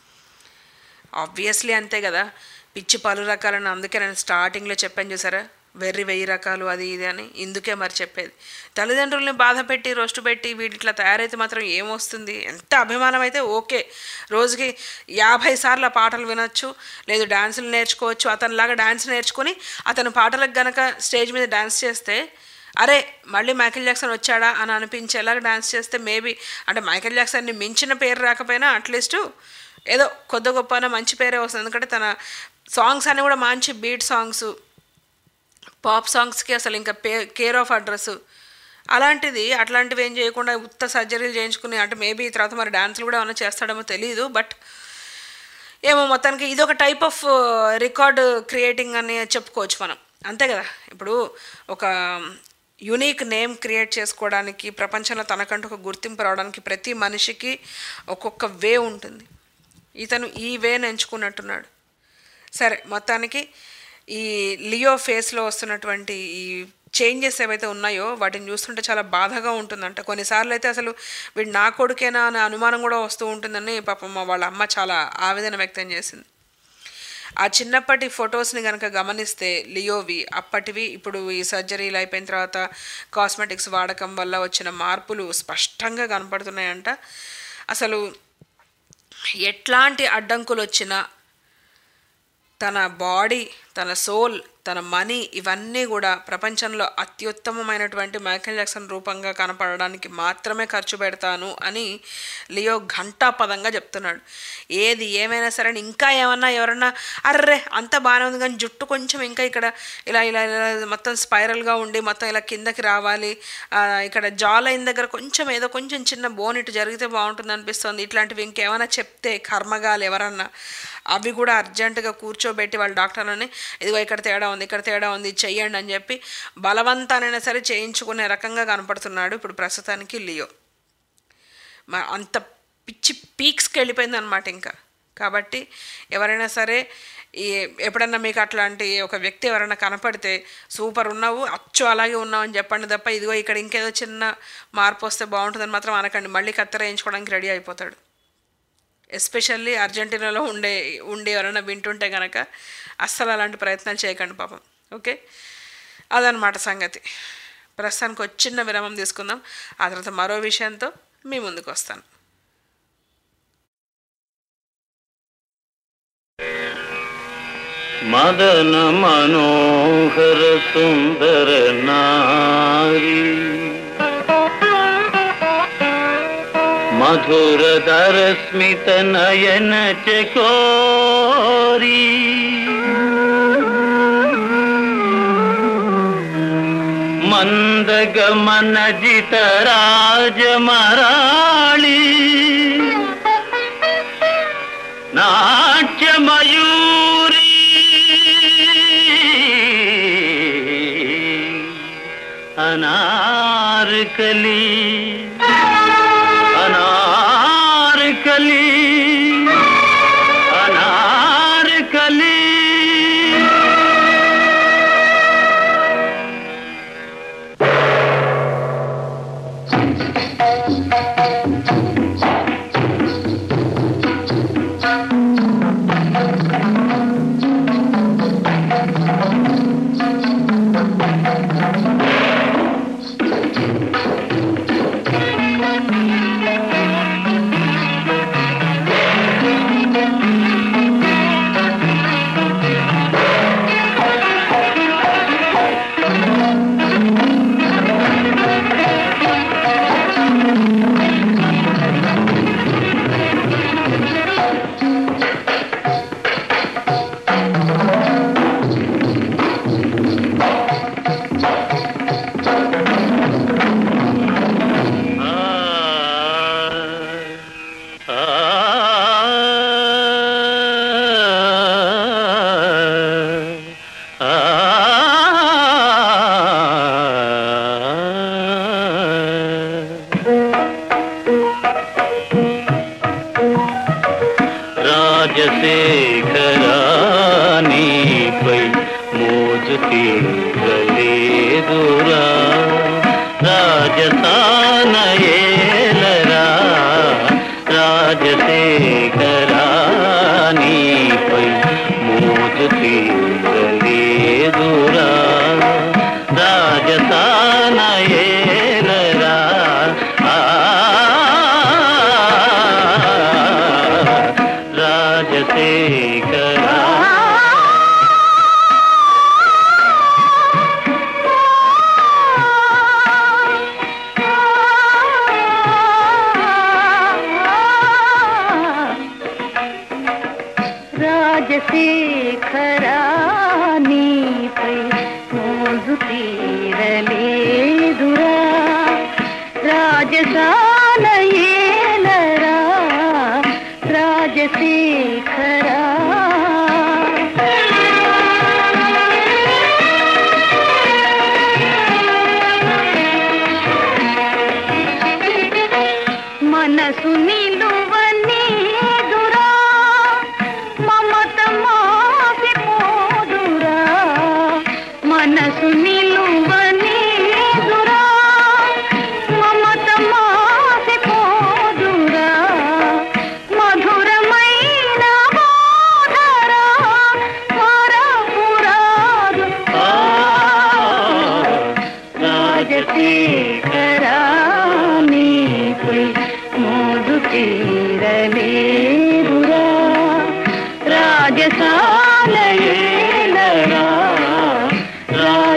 ఆబ్వియస్లీ అంతే కదా పిచ్చి పలు రకాలను అందుకే నేను స్టార్టింగ్లో చెప్పాను చూసారా వెర్రి వెయ్యి రకాలు అది ఇది అని ఇందుకే మరి చెప్పేది తల్లిదండ్రుల్ని బాధ పెట్టి రొస్టు పెట్టి వీటిట్లా తయారైతే మాత్రం ఏమొస్తుంది ఎంత అభిమానం అయితే ఓకే రోజుకి యాభై సార్లు ఆ పాటలు వినొచ్చు లేదు డాన్సులు నేర్చుకోవచ్చు అతనిలాగా డాన్స్ నేర్చుకొని అతను పాటలకు గనక స్టేజ్ మీద డాన్స్ చేస్తే అరే మళ్ళీ మైకేల్ జాక్సన్ వచ్చాడా అని అనిపించేలాగా డాన్స్ చేస్తే మేబీ అంటే మైకేల్ జాక్సన్ని మించిన పేరు రాకపోయినా అట్లీస్ట్ ఏదో కొద్ది గొప్ప మంచి పేరే వస్తుంది ఎందుకంటే తన సాంగ్స్ అన్నీ కూడా మంచి బీట్ సాంగ్స్ పాప్ సాంగ్స్కి అసలు ఇంకా పే కేర్ ఆఫ్ అడ్రస్ అలాంటిది అట్లాంటివి ఏం చేయకుండా ఉత్త సర్జరీలు చేయించుకుని అంటే మేబీ తర్వాత మరి డాన్సులు కూడా ఏమైనా చేస్తాడేమో తెలియదు బట్ ఏమో మొత్తానికి ఇది ఒక టైప్ ఆఫ్ రికార్డ్ క్రియేటింగ్ అని చెప్పుకోవచ్చు మనం అంతే కదా ఇప్పుడు ఒక యునీక్ నేమ్ క్రియేట్ చేసుకోవడానికి ప్రపంచంలో తనకంటూ ఒక గుర్తింపు రావడానికి ప్రతి మనిషికి ఒక్కొక్క వే ఉంటుంది ఇతను ఈ వేని ఎంచుకున్నట్టున్నాడు సరే మొత్తానికి ఈ లియో ఫేస్లో వస్తున్నటువంటి ఈ చేంజెస్ ఏవైతే ఉన్నాయో వాటిని చూస్తుంటే చాలా బాధగా ఉంటుందంట కొన్నిసార్లు అయితే అసలు వీడు నా కొడుకేనా అనే అనుమానం కూడా వస్తూ ఉంటుందని పాపం మా వాళ్ళ అమ్మ చాలా ఆవేదన వ్యక్తం చేసింది ఆ చిన్నప్పటి ఫొటోస్ని కనుక గమనిస్తే లియోవి అప్పటివి ఇప్పుడు ఈ సర్జరీలు అయిపోయిన తర్వాత కాస్మెటిక్స్ వాడకం వల్ల వచ్చిన మార్పులు స్పష్టంగా కనపడుతున్నాయంట అసలు ఎట్లాంటి అడ్డంకులు వచ్చినా తన బాడీ తన సోల్ తన మనీ ఇవన్నీ కూడా ప్రపంచంలో అత్యుత్తమమైనటువంటి మైకేల్ జాక్సన్ రూపంగా కనపడడానికి మాత్రమే ఖర్చు పెడతాను అని లియో ఘంటాపదంగా చెప్తున్నాడు ఏది ఏమైనా సరే ఇంకా ఏమన్నా ఎవరన్నా అర్రే అంత బాగానే ఉంది కానీ జుట్టు కొంచెం ఇంకా ఇక్కడ ఇలా ఇలా ఇలా మొత్తం స్పైరల్గా ఉండి మొత్తం ఇలా కిందకి రావాలి ఆ, ఇక్కడ జా లైన్ దగ్గర కొంచెం ఏదో కొంచెం చిన్న బోన్ ఇటు జరిగితే బాగుంటుంది అనిపిస్తుంది ఇట్లాంటివి ఇంకేమైనా చెప్తే కర్మగాలు ఎవరన్నా అవి కూడా అర్జెంటుగా కూర్చోబెట్టి వాళ్ళ డాక్టర్లని ఇదిగో ఇక్కడ తేడా ఉంది ఇక్కడ తేడా ఉంది ఇది చెయ్యండి అని చెప్పి బలవంతానైనా సరే చేయించుకునే రకంగా కనపడుతున్నాడు ఇప్పుడు ప్రస్తుతానికి లియో మ అంత పిచ్చి పీక్స్కి వెళ్ళిపోయింది అనమాట ఇంకా కాబట్టి ఎవరైనా సరే ఈ ఎప్పుడన్నా మీకు అట్లాంటి ఒక వ్యక్తి ఎవరైనా కనపడితే సూపర్ ఉన్నావు అచ్చు అలాగే ఉన్నావు అని చెప్పండి తప్ప ఇదిగో ఇక్కడ ఇంకేదో చిన్న మార్పు వస్తే బాగుంటుందని మాత్రం అనకండి మళ్ళీ కత్తెర వేయించుకోవడానికి రెడీ అయిపోతాడు ఎస్పెషల్లీ అర్జెంటీనాలో ఉండే ఉండి ఎవరైనా వింటుంటే కనుక అస్సలు అలాంటి ప్రయత్నాలు చేయకండి పాపం ఓకే అదనమాట సంగతి ప్రస్తుతానికి ఒక చిన్న విరామం తీసుకుందాం ఆ తర్వాత మరో విషయంతో మీ ముందుకు వస్తాను మదన మనోహర సుందర నారి మధుర ధర స్మిత నయన చకోరి మందగమన జిత రాజమరాళి నాట్యమయూరి అనార్కలి అనార్కలి అనార్కలి రాజశేఖరానిపై మోజు తీరలేదురా రాజసానయేలరా రాజశేఖరానిపై మోజు తీరలేదురా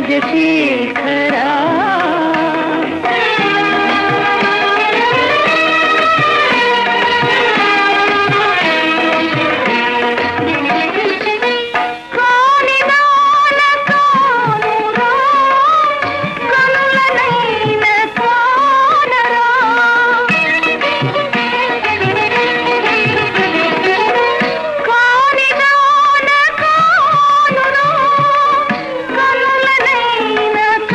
రాజశేఖరా కానిదాన కానురా కనులనైన కానరా కానిదాన కానురా కనులనైన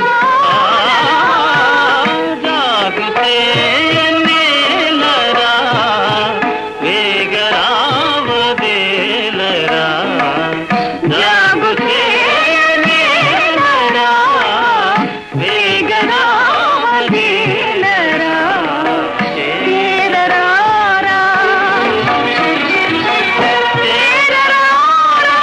జాగుతే నేలరా వేగరావదేలరా జాగుతే నేలరా వేగరావదేలరా చేరరారా చేరరారా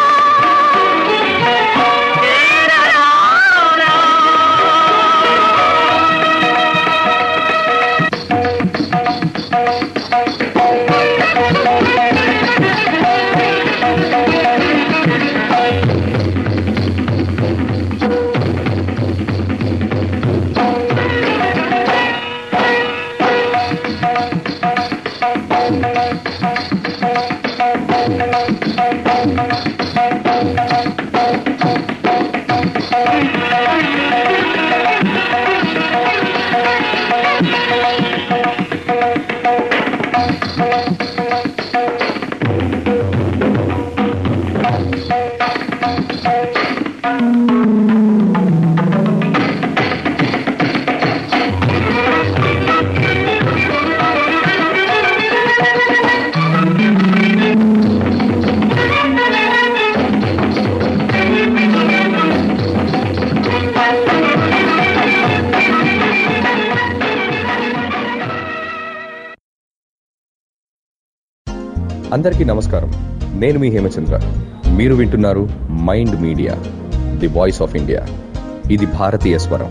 అందరికీ నమస్కారం నేను మీ హేమచంద్ర మీరు వింటున్నారు Mind Media the voice of India ఇది భారతీయ స్వరం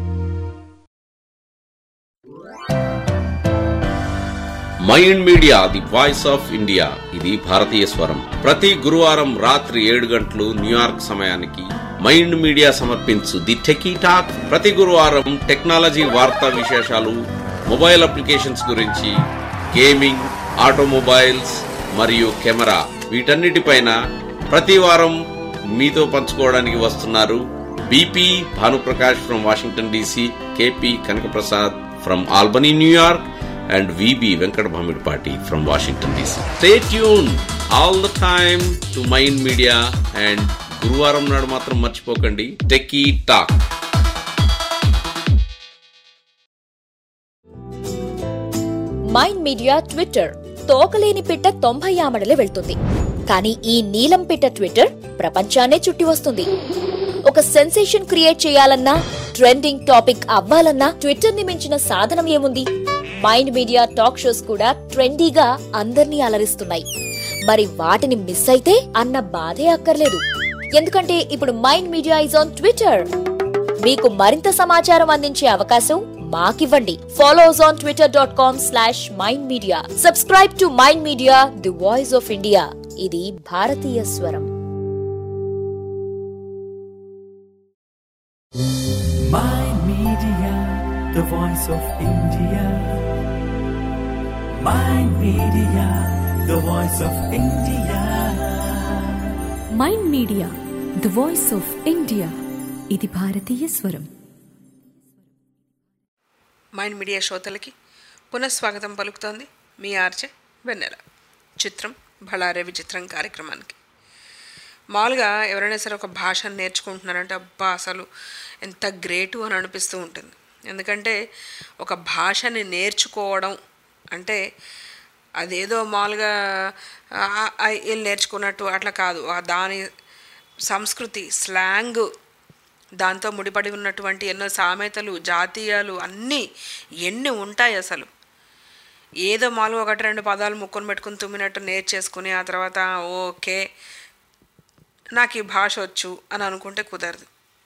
Mind Media the voice of India ఇది భారతీయ స్వరం ప్రతి గురువారం రాత్రి ఏడు గంటలు న్యూయార్క్ సమయానికి మైండ్ మీడియా సమర్పించు ది టెకీ టాక్ ప్రతి గురువారం టెక్నాలజీ వార్తా విశేషాలు మొబైల్ అప్లికేషన్స్ గురించి గేమింగ్ ఆటోమొబైల్స్ మరియు కెమెరా వీటన్నిటిపైన ప్రతి వారం మీతో పంచుకోవడానికి వస్తున్నారు BP Bhanuprakash from Washington DC KP Kanakaprasad from Albany New York and VB Venkat Bhamidpati from Washington DC. Stay tuned all the time to Mind Media and గురువారం నాడు మాత్రం మర్చిపోకండి techie talk Mind Media Twitter తోకలేని పిట్ట తొంభై ఆమడలే వెళ్తుంది కానీ ఈ నీలం పిట్ట ట్విట్టర్ ప్రపంచాన్నే చుట్టి వస్తుంది ఒక సెన్సేషన్ క్రియేట్ చేయాలన్నా ట్రెండింగ్ టాపిక్ అవ్వాలన్నా ట్విట్టర్ ని మించిన సాధనం ఏముంది మైండ్ మీడియా టాక్ షోస్ కూడా ట్రెండీగా అందర్నీ అలరిస్తున్నాయి మరి వాటిని మిస్ అయితే అన్న బాధే అక్కర్లేదు ఎందుకంటే ఇప్పుడు Mind Media is on Twitter మీకు మరింత సమాచారం అందించే అవకాశం మాకివ్వండి follow us on Twitter dot com slash Mind Media subscribe to Mind Media the voice of India ఇది భారతీయ స్వరం Mind Media, the voice of India. Mind Media, the voice of India. Mind Media the voice of India ఇది భారతీయ స్వరం Mind media శ్రోతలకి పునఃస్వాగతం పలుకుతోంది మీ RJ వెన్నెల చిత్రం బళారే విచిత్రం కార్యక్రమానికి మామూలుగా ఎవరైనా సరే ఒక భాషను నేర్చుకుంటున్నారంటే అబ్బా అసలు ఎంత గ్రేటు అని అనిపిస్తూ ఉంటుంది ఎందుకంటే ఒక భాషని నేర్చుకోవడం అంటే అదేదో మామూలుగా ఆ, ఆ, వీళ్ళు నేర్చుకున్నట్టు అట్లా కాదు ఆ దాని సంస్కృతి స్లాంగ్ దాంతో ముడిపడి ఉన్నటువంటి ఎన్నో సామెతలు జాతీయాలు అన్నీ ఎన్ని ఉంటాయి అసలు ఏదో మాలు ఒకటి రెండు పదాలు ముక్కుని పెట్టుకుని తుమ్మినట్టు నేర్చేసుకుని ఆ తర్వాత ఓకే నాకు ఈ భాష వచ్చు అని అనుకుంటే కుదరదు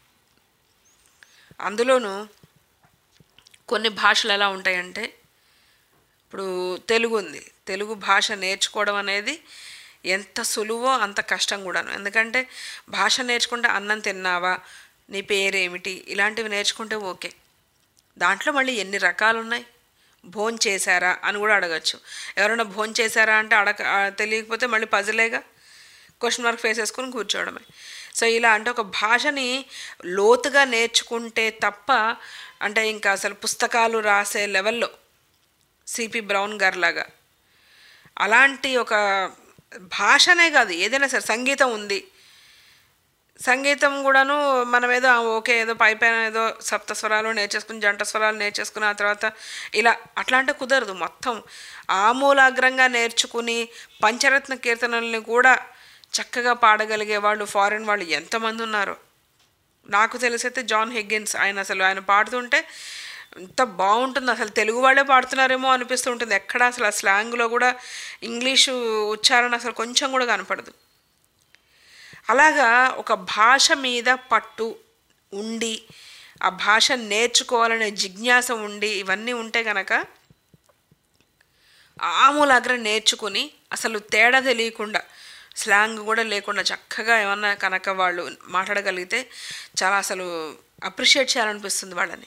అందులోనూ కొన్ని భాషలు ఎలా ఉంటాయంటే ఇప్పుడు తెలుగు ఉంది తెలుగు భాష నేర్చుకోవడం అనేది ఎంత సులువో అంత కష్టం కూడాను ఎందుకంటే భాష నేర్చుకుంటే అన్నం తిన్నావా నీ పేరేమిటి ఇలాంటివి నేర్చుకుంటే ఓకే దాంట్లో మళ్ళీ ఎన్ని రకాలు ఉన్నాయి భోన్ చేశారా అని కూడా అడగచ్చు ఎవరైనా భోన్ చేశారా అంటే అడగ ఆ, తెలియకపోతే మళ్ళీ పజలేగా క్వశ్చన్ మార్క్ ఫేస్ వేసుకొని కూర్చోవడమే సో ఇలా అంటే ఒక భాషని లోతుగా నేర్చుకుంటే తప్ప అంటే ఇంకా అసలు పుస్తకాలు రాసే లెవెల్లో సిపి బ్రౌన్ గారు లాగా అలాంటి ఒక భాషనే కాదు ఏదైనా సరే సంగీతం ఉంది సంగీతం కూడాను మనం ఏదో ఆ, ఓకే ఏదో పై పైన ఏదో సప్త స్వరాలు నేర్చేసుకుని జంట స్వరాలు నేర్చేసుకుని ఆ తర్వాత ఇలా అట్లా అంటే కుదరదు మొత్తం ఆమూలాగ్రంగా నేర్చుకుని పంచరత్న కీర్తనల్ని కూడా చక్కగా పాడగలిగే వాళ్ళు ఫారిన్ వాళ్ళు ఎంతమంది ఉన్నారు నాకు తెలిసైతే జాన్ హిగ్గిన్స్ ఆయన అసలు ఆయన పాడుతుంటే ఎంత బాగుంటుంది అసలు తెలుగు వాళ్ళే పాడుతున్నారేమో అనిపిస్తూ ఉంటుంది ఎక్కడ అసలు ఆ స్లాంగ్లో కూడా ఇంగ్లీషు ఉచ్చారణ అసలు కొంచెం కూడా కనపడదు అలాగా ఒక భాష మీద పట్టు ఉండి ఆ భాష నేర్చుకోవాలనే జిజ్ఞాస ఉండి ఇవన్నీ ఉంటే గనక ఆమూలాగ్ర నేర్చుకుని అసలు తేడా తెలియకుండా స్లాంగ్ కూడా లేకుండా చక్కగా ఏమన్నా కనుక వాళ్ళు మాట్లాడగలిగితే చాలా అసలు అప్రిషియేట్ చేయాలనిపిస్తుంది వాళ్ళని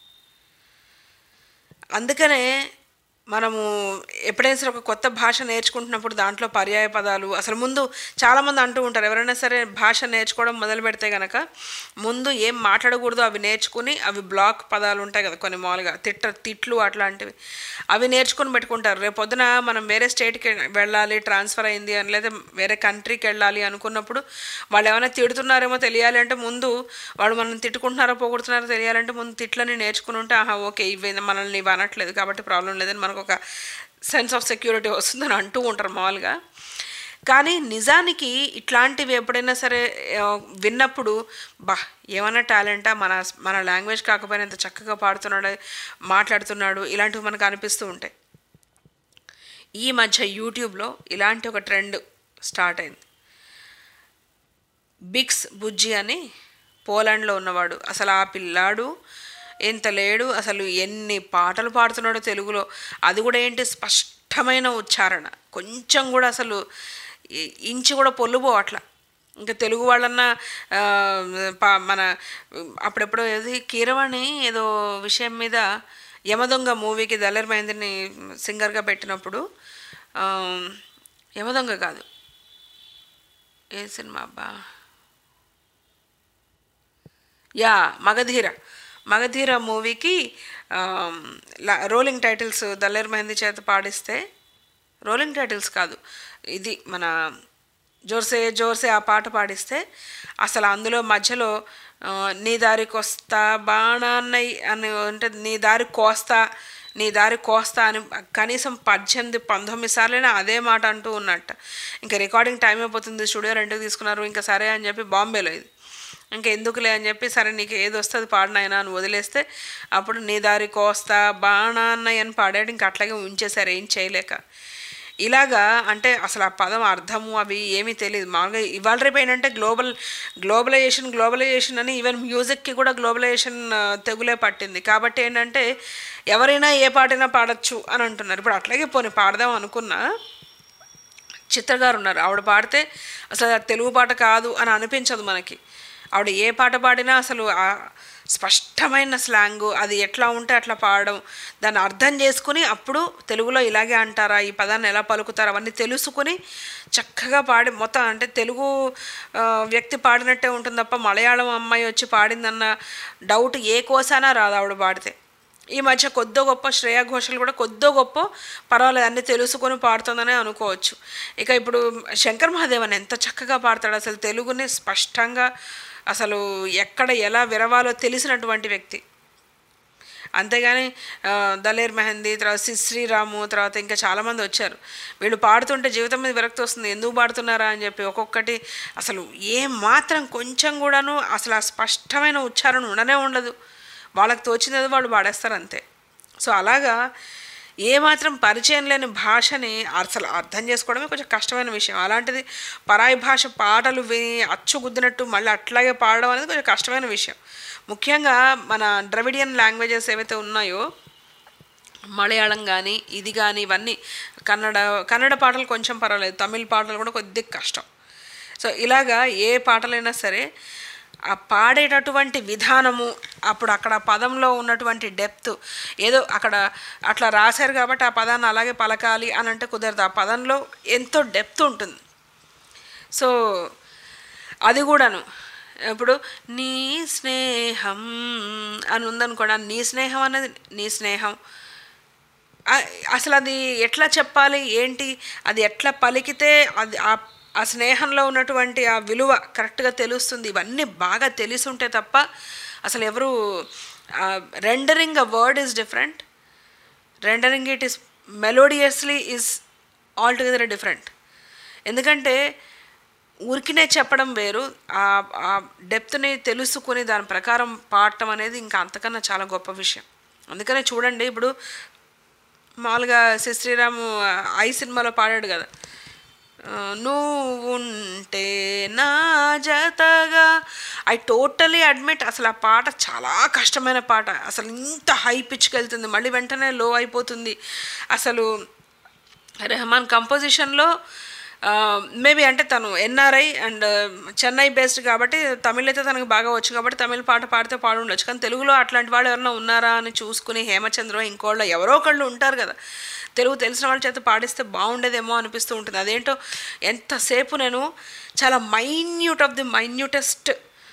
అందుకనే మనము ఎప్పుడైనా సరే ఒక కొత్త భాష నేర్చుకుంటున్నప్పుడు దాంట్లో పర్యాయ పదాలు అసలు ముందు చాలామంది అంటూ ఉంటారు ఎవరైనా సరే భాష నేర్చుకోవడం మొదలు పెడితే కనుక ముందు ఏం మాట్లాడకూడదు అవి నేర్చుకుని అవి బ్లాక్ పదాలు ఉంటాయి కదా కొన్ని మామూలుగా తిట్ట తిట్లు అట్లాంటివి అవి నేర్చుకుని పెట్టుకుంటారు రేపు పొద్దున మనం వేరే స్టేట్కి వెళ్ళాలి ట్రాన్స్ఫర్ అయింది అని లేదా వేరే కంట్రీకి వెళ్ళాలి అనుకున్నప్పుడు వాళ్ళు ఏమైనా తిడుతున్నారేమో తెలియాలి అంటే ముందు వాడు మనం తిట్టుకుంటున్నారో పోగొడుతున్నారో తెలియాలంటే ముందు తిట్లని నేర్చుకుని ఉంటే ఆహా ఓకే ఇవి మనల్ని ఇవి అనట్లేదు కాబట్టి ప్రాబ్లం లేదని మనకు ఒక సెన్స్ ఆఫ్ సెక్యూరిటీ వస్తుందని అంటూ ఉంటారు మామూలుగా కానీ నిజానికి ఇట్లాంటివి ఎప్పుడైనా సరే ఆ, విన్నప్పుడు బా ఏమన్నా టాలెంటా మన మన లాంగ్వేజ్ కాకపోయినా ఎంత చక్కగా పాడుతున్నాడు మాట్లాడుతున్నాడు ఇలాంటివి మనకు అనిపిస్తూ ఉంటాయి ఈ మధ్య యూట్యూబ్లో ఇలాంటి ఒక ట్రెండ్ స్టార్ట్ అయింది బిక్స్ బుజ్జి అని పోలాండ్లో ఉన్నవాడు అసలు ఆ పిల్లాడు ఎంత లేడు అసలు ఎన్ని పాటలు పాడుతున్నాడో తెలుగులో అది కూడా ఏంటి స్పష్టమైన ఉచ్చారణ కొంచెం కూడా అసలు ఇ- ఇంచు కూడా పొల్లుబో అట్లా ఇంకా తెలుగు వాళ్ళన్నా ఆ, పా- మన అప్పుడెప్పుడో ఏది కీరవాణి ఏదో విషయం మీద యమదొంగ మూవీకి దళర్ మహేంద్రని సింగర్గా పెట్టినప్పుడు ఆ, యమదొంగ కాదు ఏ సినిమా అబ్బా యా మగధీర మగధీర మూవీకి రోలింగ్ టైటిల్స్ దల్లేరు మెహందీ చేత పాడిస్తే రోలింగ్ టైటిల్స్ కాదు ఇది మన జోర్సే జోర్సే ఆ పాట పాడిస్తే అసలు అందులో మధ్యలో ఆ, నీ దారి కొస్తా బాణాన్నై అని అంటే నీ దారి కోస్తా నీ దారి కోస్తా అని కనీసం పద్దెనిమిది పంతొమ్మిది సార్లైనా అదే మాట అంటూ ఉన్నట్ట ఇంకా రికార్డింగ్ టైం అయిపోతుంది స్టూడియో రెంట్కి తీసుకున్నారు ఇంకా సరే అని చెప్పి బాంబేలో ఇది ఇంకా ఎందుకులే అని చెప్పి సరే నీకు ఏది వస్తుంది పాడినైనా అని వదిలేస్తే అప్పుడు నీ దారి కోస్తా బాణాన్నయ్య అని పాడాడు ఇంకా అట్లాగే ఉంచేశారు ఏం చేయలేక ఇలాగా అంటే అసలు ఆ పదం అర్థము అవి ఏమీ తెలియదు మామూలుగా ఇవాళ రేపు ఏంటంటే గ్లోబల్ గ్లోబలైజేషన్ గ్లోబలైజేషన్ అని ఈవెన్ మ్యూజిక్కి కూడా గ్లోబలైజేషన్ ఆ, తెగులే పట్టింది కాబట్టి ఏంటంటే ఎవరైనా ఏ పాటైనా పాడొచ్చు అని అంటున్నారు ఇప్పుడు అట్లాగే పోనీ పాడదాం అనుకున్నా చిత్ర గారు ఉన్నారు ఆవిడ పాడితే అసలు అది తెలుగు పాట కాదు అని అనిపించదు మనకి ఆవిడ ఏ పాట పాడినా అసలు ఆ స్పష్టమైన స్లాంగు అది ఎట్లా ఉంటే అట్లా పాడడం దాన్ని అర్థం చేసుకుని అప్పుడు తెలుగులో ఇలాగే అంటారా ఈ పదాన్ని ఎలా పలుకుతారు అవన్నీ తెలుసుకుని చక్కగా పాడి మొత్తం అంటే తెలుగు ఆ, వ్యక్తి పాడినట్టే ఉంటుంది తప్ప మలయాళం అమ్మాయి వచ్చి పాడిందన్న డౌట్ ఏ కోసానా రాదు ఆవిడ పాడితే ఈ మధ్య కొద్దో గొప్ప శ్రేయా ఘోషల్ కూడా కొద్దో గొప్ప పర్వాలేదు అన్నీ తెలుసుకొని పాడుతుందనే అనుకోవచ్చు ఇక ఇప్పుడు శంకర్ మహాదేవన్ ఎంత చక్కగా పాడతాడు అసలు తెలుగుని స్పష్టంగా అసలు ఎక్కడ ఎలా విరవాలో తెలిసినటువంటి వ్యక్తి అంతేగాని ఆ, దలేర్ మెహందీ తర్వాత సి శ్రీరాము తర్వాత ఇంకా చాలామంది వచ్చారు వీళ్ళు పాడుతుంటే జీవితం మీద విరక్తి వస్తుంది ఎందుకు పాడుతున్నారా అని చెప్పి ఒక్కొక్కటి అసలు ఏ మాత్రం కొంచెం కూడాను అసలు ఆ స్పష్టమైన ఉచ్చారణ ఉండనే ఉండదు వాళ్ళకి తోచినది వాళ్ళు పాడేస్తారు అంతే సో అలాగా ఏ మాత్రం పరిచయం లేని భాషని అసలు అర్థం చేసుకోవడమే కొంచెం కష్టమైన విషయం అలాంటిది పరాయి భాష పాటలు విని అచ్చుగుద్దినట్టు మళ్ళీ అట్లాగే పాడడం అనేది కొంచెం కష్టమైన విషయం ముఖ్యంగా మన ద్రవిడియన్ లాంగ్వేజెస్ ఏవైతే ఉన్నాయో మలయాళం కానీ ఇది కానీ ఇవన్నీ కన్నడ కన్నడ పాటలు కొంచెం పర్వాలేదు తమిళ పాటలు కూడా కొద్దిగా కష్టం సో ఇలాగా ఏ పాటలైనా సరే ఆ పాడేటటువంటి విధానము అప్పుడు అక్కడ ఆ పదంలో ఉన్నటువంటి డెప్త్ ఏదో అక్కడ అట్లా రాశారు కాబట్టి ఆ పదాన్ని అలాగే పలకాలి అని అంటే కుదరదు ఆ పదంలో ఎంతో డెప్త్ ఉంటుంది సో అది కూడాను ఇప్పుడు నీ స్నేహం అని ఉందనుకోండి ఆ నీ స్నేహం అనేది నీ స్నేహం ఆ- అసలు అది ఎట్లా చెప్పాలి ఏంటి అది ఎట్లా పలికితే అది ఆ ఆ స్నేహంలో ఉన్నటువంటి ఆ విలువ కరెక్ట్గా తెలుస్తుంది ఇవన్నీ బాగా తెలిసి ఉంటే తప్ప అసలు ఎవరు rendering a word is different rendering it is melodiously is all together different ఎందుకంటే ఊరికినే చెప్పడం వేరు ఆ ఆ డెప్త్ని తెలుసుకుని దాని ప్రకారం పాడటం అనేది ఇంకా అంతకన్నా చాలా గొప్ప విషయం అందుకనే చూడండి ఇప్పుడు మామూలుగా శ్రీ శ్రీరాము ఐ సినిమాలో పాడాడు కదా ఆ, నువ్వు ఉంటే నా జతగా ఐ టోటలీ అడ్మిట్ అసలు ఆ పాట చాలా కష్టమైన పాట అసలు ఇంత హై పిచ్కి వెళ్తుంది మళ్ళీ వెంటనే లో అయిపోతుంది అసలు రెహమాన్ కంపోజిషన్లో మేబీ అంటే తను ఎన్ఆర్ఐ అండ్ చెన్నై బేస్డ్ కాబట్టి తమిళ్ అయితే తనకు బాగా వచ్చు కాబట్టి తమిళ పాట పాడితే పాడు ఉండొచ్చు కానీ తెలుగులో అట్లాంటి వాళ్ళు ఎవరైనా ఉన్నారా అని చూసుకుని హేమచంద్ర ఇంకోళ్ళు ఎవరో ఒకళ్ళు ఉంటారు కదా తెలుగు తెలిసిన వాళ్ళ చేత పాడిస్తే బాగుండేదేమో అనిపిస్తూ ఉంటుంది అదేంటో ఎంతసేపు నేను చాలా minute of the minutest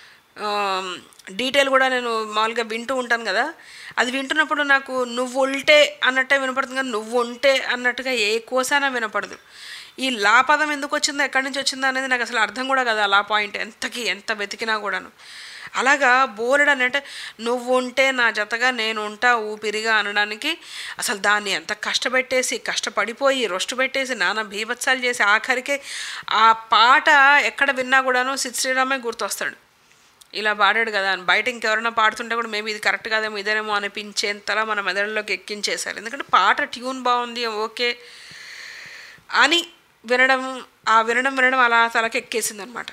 detail కూడా నేను మామూలుగా వింటూ ఉంటాను కదా అది వింటున్నప్పుడు నాకు నువ్వు ఉల్టే అన్నట్టే వినపడుతుంది కానీ నువ్వు ఉంటే అన్నట్టుగా ఏ కోసానా వినపడదు ఈ లా పదం ఎందుకు వచ్చిందో ఎక్కడి నుంచి వచ్చిందో అనేది నాకు అసలు అర్థం కూడా కదా లా పాయింట్ ఎంతకి ఎంత వెతికినా కూడాను అలాగా బోలెడు అని అంటే నువ్వు ఉంటే నా జతగా నేను ఉంటా ఊపిరిగా అనడానికి అసలు దాన్ని ఎంత కష్టపెట్టేసి కష్టపడిపోయి రొష్టు పెట్టేసి నానా భీభత్సాలు చేసి ఆఖరికి ఆ పాట ఎక్కడ విన్నా కూడాను సిద్ శ్రీరామే గుర్తొస్తాడు ఇలా పాడాడు కదా అని బయట ఇంకెవరైనా పాడుతుంటే కూడా మేబీ ఇది కరెక్ట్ కాదేమో ఇదేనేమో అనిపించేంతలా మన మెదడులోకి ఎక్కించేశారు ఎందుకంటే పాట ట్యూన్ బాగుంది ఓకే అని వినడం ఆ వినడం వినడం అలా తలకి ఎక్కేసింది అనమాట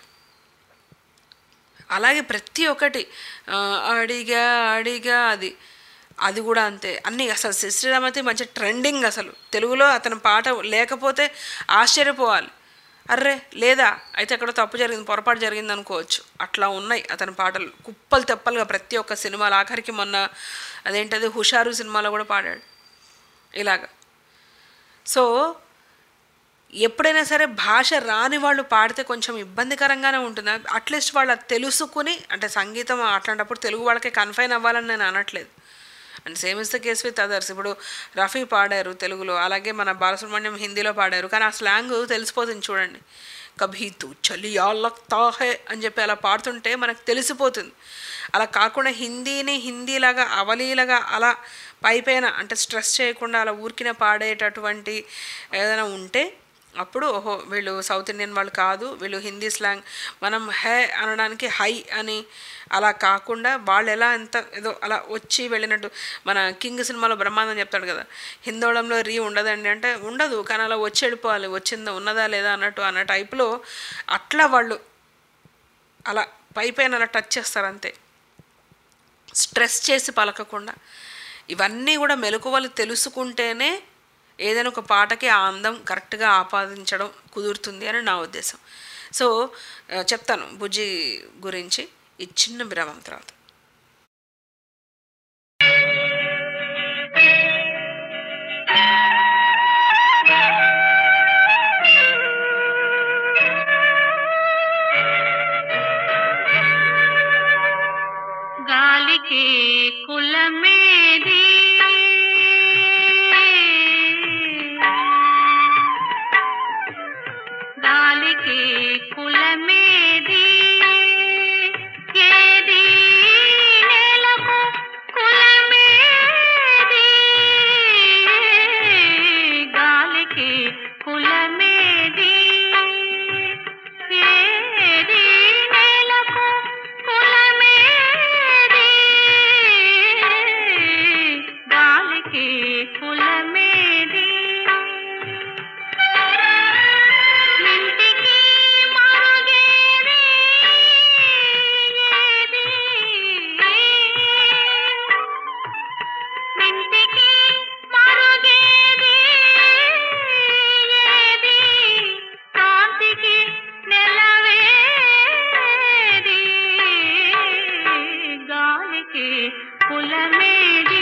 అలాగే ప్రతి ఒక్కటి ఆ, అడిగా అడిగా అది అది కూడా అంతే అన్నీ అసలు శ్రీరామ్ అయితే మంచి ట్రెండింగ్ అసలు తెలుగులో అతని పాట లేకపోతే ఆశ్చర్యపోవాలి అర్రే లేదా అయితే ఎక్కడో తప్పు జరిగింది పొరపాటు జరిగింది అనుకోవచ్చు అట్లా ఉన్నాయి అతని పాటలు కుప్పలు తెప్పలుగా ప్రతి ఒక్క సినిమాలో ఆఖరికి మొన్న అదేంటది హుషారు సినిమాలో కూడా పాడాడు ఇలాగా సో ఎప్పుడైనా సరే భాష రాని వాళ్ళు పాడితే కొంచెం ఇబ్బందికరంగానే ఉంటుంది అట్లీస్ట్ వాళ్ళు అది తెలుసుకుని అంటే సంగీతం అట్లాంటప్పుడు తెలుగు వాళ్ళకి కన్ఫైన్ అవ్వాలని నేను అనట్లేదు and same is the case with others ఇప్పుడు రఫీ పాడారు తెలుగులో అలాగే మన బాలసుబ్రహ్మణ్యం హిందీలో పాడారు కానీ ఆ స్లాంగ్ తెలిసిపోతుంది చూడండి కభీ తూ చలియా లగ్తా హే అని చెప్పి అలా పాడుతుంటే మనకు తెలిసిపోతుంది అలా కాకుండా హిందీని హిందీలాగా అవలీలగా అలా పైపైన అంటే స్ట్రెస్ చేయకుండా అలా ఊరికిన పాడేటటువంటి ఏదైనా ఉంటే అప్పుడు ఓహో వీళ్ళు సౌత్ ఇండియన్ వాళ్ళు కాదు వీళ్ళు హిందీ స్లాంగ్ మనం హే అనడానికి హై అని అలా కాకుండా వాళ్ళు ఎలా ఎంత ఏదో అలా వచ్చి వెళ్ళినట్టు మన కింగ్ సినిమాలో బ్రహ్మాండం చెప్తాడు కదా హిందోళంలో రీ ఉండదండి అంటే ఉండదు కానీ అలా వచ్చి వెళ్ళిపోవాలి వచ్చిందా ఉన్నదా లేదా అన్నట్టు అన్న టైప్లో అట్లా వాళ్ళు అలా పై పైన అలా టచ్ చేస్తారు అంతే స్ట్రెస్ చేసి పలకకుండా ఇవన్నీ కూడా మెలకువలు తెలుసుకుంటేనే ఏదైనా ఒక పాటకి ఆ అందం కరెక్ట్గా ఆపాదించడం కుదురుతుంది అని నా ఉద్దేశం సో ఆ, చెప్తాను బుజ్జి గురించి ఈ చిన్న విరామం తర్వాత గాలికి కులమేది గాలికి కులమేది ఏది నేలకు కులమేది గాలికి కులమేది ఏది నేలకు కులమేది కులమేది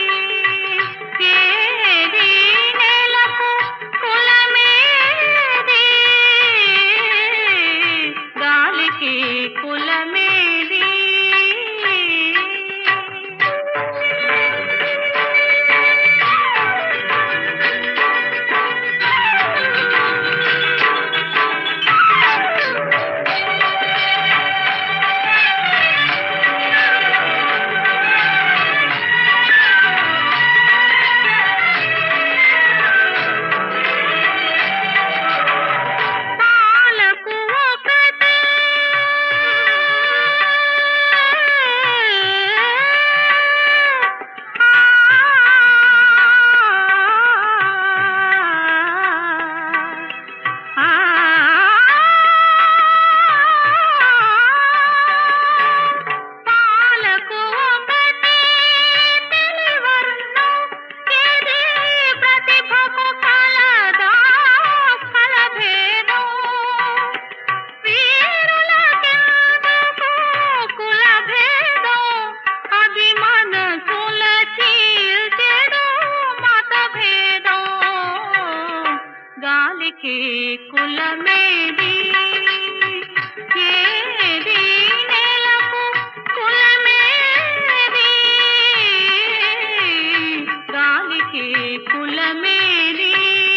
ఏది నేలకు కులమేది గాలికి కులమేది పాలకు ఒకటే పాలకు ఒకటే తెలివర్ణం ఏది ప్రతిభకు కలదా ఫలభేదం వీరులకెందుకు కులభేదం అది మనసుల చీల్చెడు మతభేదం గాలికి కులమేది ఏది నేలకు కులమేది గాలికి కులమేది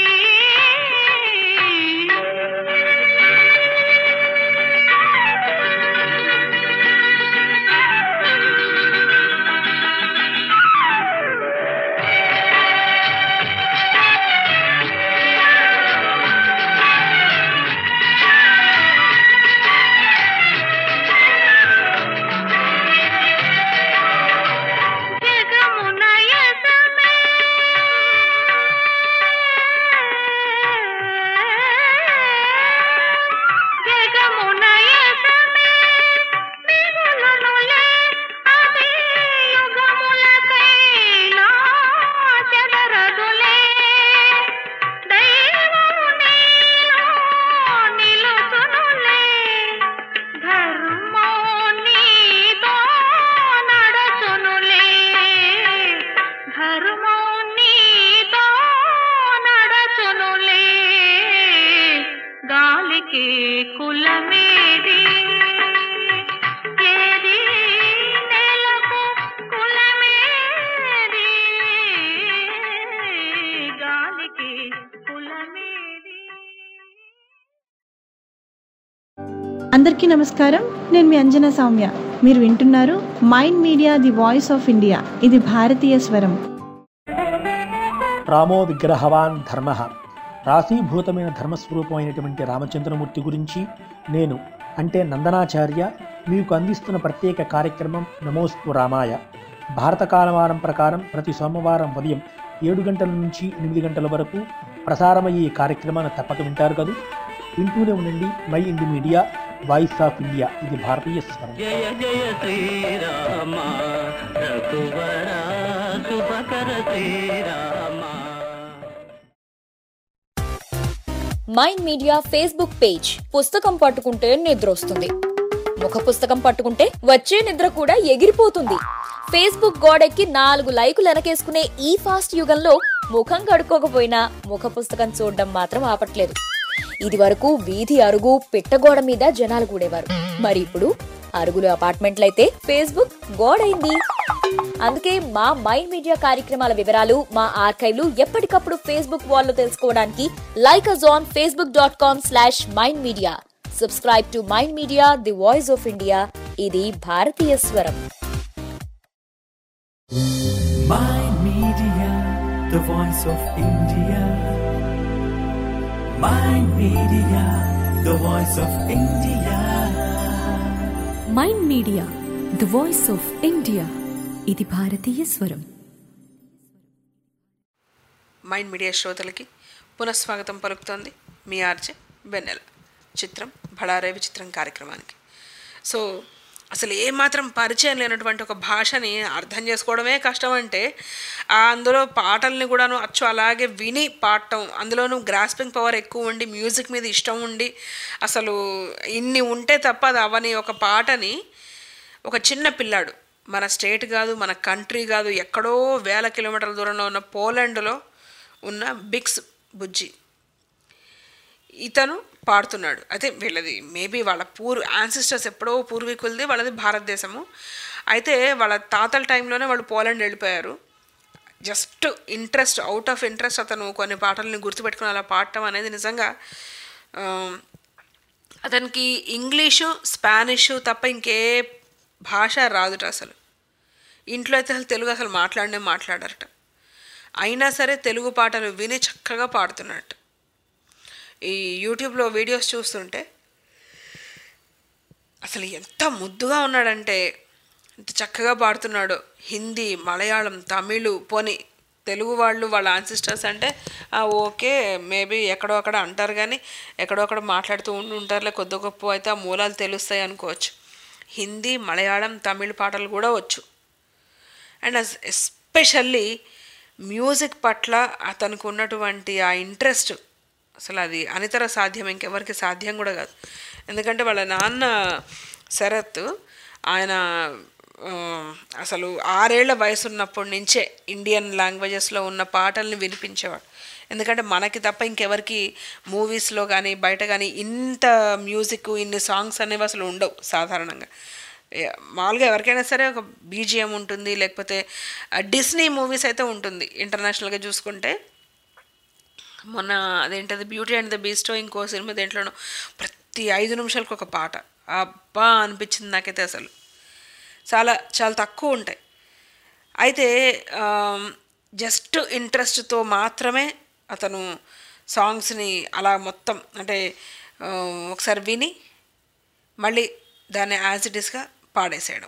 జగమున యసమే జగమున యసమే మిగులునులే అది యుగములకైనా చెదరదులే దైవము నీలో నిలుచునులే ధర్మం నీతో నడచునులే ధర్మం నీతో నడచునులే గాలికి కులమేది ఏది నెలకు కులమేది గాలికి కులమేది అందరికీ నమస్కారం నేను మీ అంజనా సౌమ్య మీరు వింటున్నారు Mind Media the voice of India ఇది భారతీయ స్వరం రామో విగ్రహవాన్ ధర్మ రాశీభూతమైన ధర్మస్వరూపమైనటువంటి రామచంద్రమూర్తి గురించి నేను అంటే నందనాచార్య మీకు అందిస్తున్న ప్రత్యేక కార్యక్రమం నమోస్తు రామాయ భారత కాలమానం ప్రకారం ప్రతి సోమవారం ఉదయం ఏడు గంటల నుంచి ఎనిమిది గంటల వరకు ప్రసారమయ్యే ఈ కార్యక్రమాన్ని తప్పక వింటారు కదా వింటూనే ఉండండి Mind Media voice of India ఇది భారతీయ స్వరం జయ జయ శ్రీరామ రఘువర శుభకర శ్రీరామ మైండ్ మీడియా ఫేస్బుక్ పేజ్ పుస్తకం పట్టుకుంటే నిద్ర వస్తుంది ముఖ పుస్తకం పట్టుకుంటే వచ్చే నిద్ర కూడా ఎగిరిపోతుంది ఫేస్బుక్ గోడెక్కి నాలుగు లైకులు వెనకేసుకునే ఈ ఫాస్ట్ యుగంలో ముఖం కడుక్కోకపోయినా ముఖ పుస్తకం చూడడం మాత్రం ఆపట్లేదు ఇది వరకు వీధి అరుగు పిట్టగోడ మీద జనాలు కూడేవారు మరి ఇప్పుడు అరుగులు అపార్ట్మెంట్లయితే ఫేస్బుక్ గోడైంది అందుకే మా మైండ్ మీడియా కార్యక్రమాల వివరాలు మా ఆర్కైవ్లు ఎప్పటికప్పుడు ఫేస్బుక్ వాల్లో తెలుసుకోవడానికి like us on Facebook dot com slash Mind Media subscribe to Mind Media the voice of India ఇది భారతీయ స్వరం Mind Media, the voice of India. Mind Media, the voice of India. Mind Media the voice of India ఇది భారతీయ స్వరం Mind media శ్రోతలకి పునఃస్వాగతం పలుకుతోంది మీ RJ వెన్నెల చిత్రం బడారేవి చిత్రం కార్యక్రమానికి సో అసలు ఏమాత్రం పరిచయం లేనటువంటి ఒక భాషని అర్థం చేసుకోవడమే కష్టం అంటే ఆ అందులో పాటల్ని కూడాను అచ్చు అలాగే విని పాడటం అందులోనూ గ్రాస్పింగ్ పవర్ ఎక్కువ ఉండి మ్యూజిక్ మీద ఇష్టం ఉండి అసలు ఇన్ని ఉంటే తప్ప అది అవని ఒక పాటని ఒక చిన్న పిల్లాడు మన స్టేట్ కాదు మన కంట్రీ కాదు ఎక్కడో వేల కిలోమీటర్ల దూరంలో ఉన్న పోలాండ్లో ఉన్న బిక్స్ బుజ్జి ఇతను పాడుతున్నాడు అయితే వీళ్ళది మేబీ వాళ్ళ పూర్ యాన్సిస్టర్స్ ఎప్పుడో పూర్వీకులది వాళ్ళది భారతదేశము అయితే వాళ్ళ తాతల టైంలోనే వాళ్ళు పోలాండ్ వెళ్ళిపోయారు just interest out of interest అతను కొన్ని పాటల్ని గుర్తుపెట్టుకుని అలా పాడటం అనేది నిజంగా ఆ, అతనికి ఇంగ్లీషు స్పానిషు తప్ప ఇంకే భాష రాదుట అసలు ఇంట్లో అయితే అసలు తెలుగు అసలు మాట్లాడనే మాట్లాడరట అయినా సరే తెలుగు పాటలు విని చక్కగా పాడుతున్నట్టు ఈ యూట్యూబ్లో వీడియోస్ చూస్తుంటే అసలు ఎంత ముద్దుగా ఉన్నాడంటే ఎంత చక్కగా పాడుతున్నాడో హిందీ మలయాళం తమిళు పోని తెలుగు వాళ్ళు వాళ్ళ ఆన్సిస్టర్స్ అంటే "ఆ, ఓకే మేబీ ఎక్కడో అక్కడ అంటారు కానీ ఎక్కడో అక్కడ మాట్లాడుతూ ఉండి ఉంటారులే కొద్ది గొప్ప అయితే ఆ మూలాలు తెలుస్తాయి అనుకోవచ్చు హిందీ మలయాళం తమిళ్ పాటలు కూడా వచ్చు అండ్ ఎస్పెషల్లీ మ్యూజిక్ పట్ల అతనికి ఉన్నటువంటి ఆ ఇంట్రెస్ట్ అసలు అది అనితర సాధ్యం ఇంకెవరికి సాధ్యం కూడా కాదు ఎందుకంటే వాళ్ళ నాన్న శరత్ ఆయన ఆ, అసలు ఆరేళ్ల వయసు ఉన్నప్పటి నుంచే ఇండియన్ లాంగ్వేజెస్లో ఉన్న పాటల్ని వినిపించేవాడు ఎందుకంటే మనకి తప్ప ఇంకెవరికి మూవీస్లో కానీ బయట కానీ ఇంత మ్యూజిక్ ఇన్ని సాంగ్స్ అనేవి అసలు ఉండవు సాధారణంగా ఏ- మామూలుగా ఎవరికైనా సరే ఒక బీజిఎం ఉంటుంది లేకపోతే డిస్నీ మూవీస్ అయితే ఉంటుంది ఇంటర్నేషనల్గా చూసుకుంటే మొన్న అదేంటది బ్యూటీ అండ్ ద బీస్టో ఇంకో సినిమా దేంట్లోనూ ప్రతి ఐదు నిమిషాలకు ఒక పాట అబ్బా అనిపించింది నాకైతే అసలు చాలా చాలా తక్కువ ఉంటాయి అయితే జస్ట్ ఇంట్రెస్ట్తో మాత్రమే అతను సాంగ్స్ని అలా మొత్తం అంటే ఆ, ఒకసారి విని మళ్ళీ దాన్ని యాజ్ ఇట్ ఈస్గా పాడేసేయడం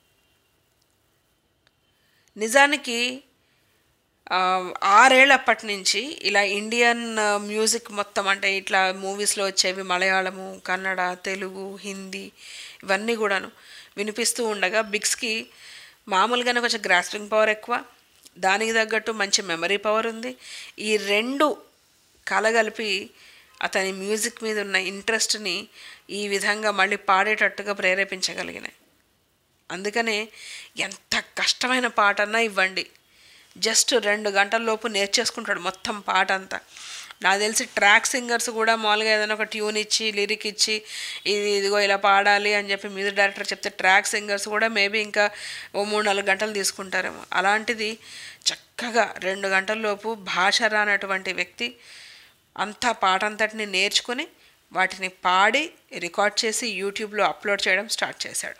నిజానికి ఆ, ఆరేళ్ళప్పటి నుంచి ఇలా ఇండియన్ ఆ, మ్యూజిక్ మొత్తం అంటే ఇట్లా మూవీస్లో వచ్చేవి మలయాళము కన్నడ తెలుగు హిందీ ఇవన్నీ కూడాను వినిపిస్తూ ఉండగా బిగ్స్కి మామూలుగానే కొంచెం గ్రాస్పింగ్ పవర్ ఎక్కువ దానికి తగ్గట్టు మంచి మెమరీ పవర్ ఉంది ఈ రెండు కలగలిపి అతని మ్యూజిక్ మీద ఉన్న ఇంట్రెస్ట్ని ఈ విధంగా మళ్ళీ పాడేటట్టుగా ప్రేరేపించగలిగినాయి అందుకనే ఎంత కష్టమైన పాట అన్నా ఇవ్వండి జస్ట్ రెండు గంటల్లోపు నేర్చేసుకుంటాడు మొత్తం పాట అంతా నాకు తెలిసి ట్రాక్ సింగర్స్ కూడా మామూలుగా ఏదైనా ఒక ట్యూన్ ఇచ్చి లిరిక్ ఇచ్చి ఇది ఇదిగో ఇలా పాడాలి అని చెప్పి మ్యూజిక్ డైరెక్టర్ చెప్తే ట్రాక్ సింగర్స్ కూడా మేబీ ఇంకా ఓ మూడు నాలుగు గంటలు తీసుకుంటారేమో అలాంటిది చక్కగా రెండు గంటల్లోపు భాష రానటువంటి వ్యక్తి అంతా పాట అంతటిని నేర్చుకుని వాటిని పాడి రికార్డ్ చేసి యూట్యూబ్లో అప్లోడ్ చేయడం స్టార్ట్ చేశాడు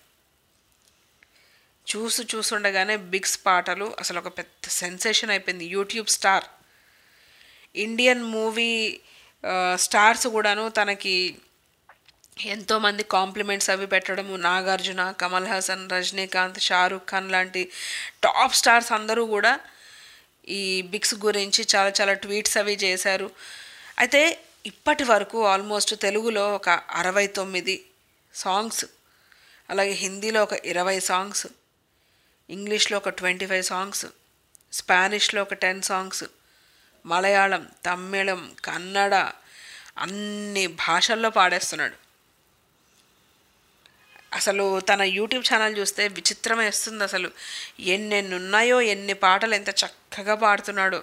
చూసు చూస్తుండగానే బిగ్స్ పాటలు అసలు ఒక పెద్ద సెన్సేషన్ అయిపోయింది YouTube star Indian movie stars కూడాను తనకి ఎంతోమంది కాంప్లిమెంట్స్ అవి పెట్టడము నాగార్జున కమల్ హాసన్ రజనీకాంత్ షారూఖ్ ఖాన్ లాంటి టాప్ స్టార్స్ అందరూ కూడా ఈ బిగ్స్ గురించి చాలా చాలా ట్వీట్స్ అవి చేశారు అయితే ఇప్పటి వరకు ఆల్మోస్ట్ తెలుగులో ఒక అరవై తొమ్మిది సాంగ్స్ అలాగే హిందీలో ఒక ఇరవై సాంగ్స్ ఇంగ్లీష్లో ఒక ట్వంటీ ఫైవ్ సాంగ్స్ స్పానిష్లో ఒక టెన్ సాంగ్స్ మలయాళం తమిళం కన్నడ అన్ని భాషల్లో పాడేస్తున్నాడు అసలు తన యూట్యూబ్ ఛానల్ చూస్తే విచిత్రం వేస్తుంది అసలు ఎన్నెన్ని ఉన్నాయో ఎన్ని పాటలు ఎంత చక్కగా పాడుతున్నాడో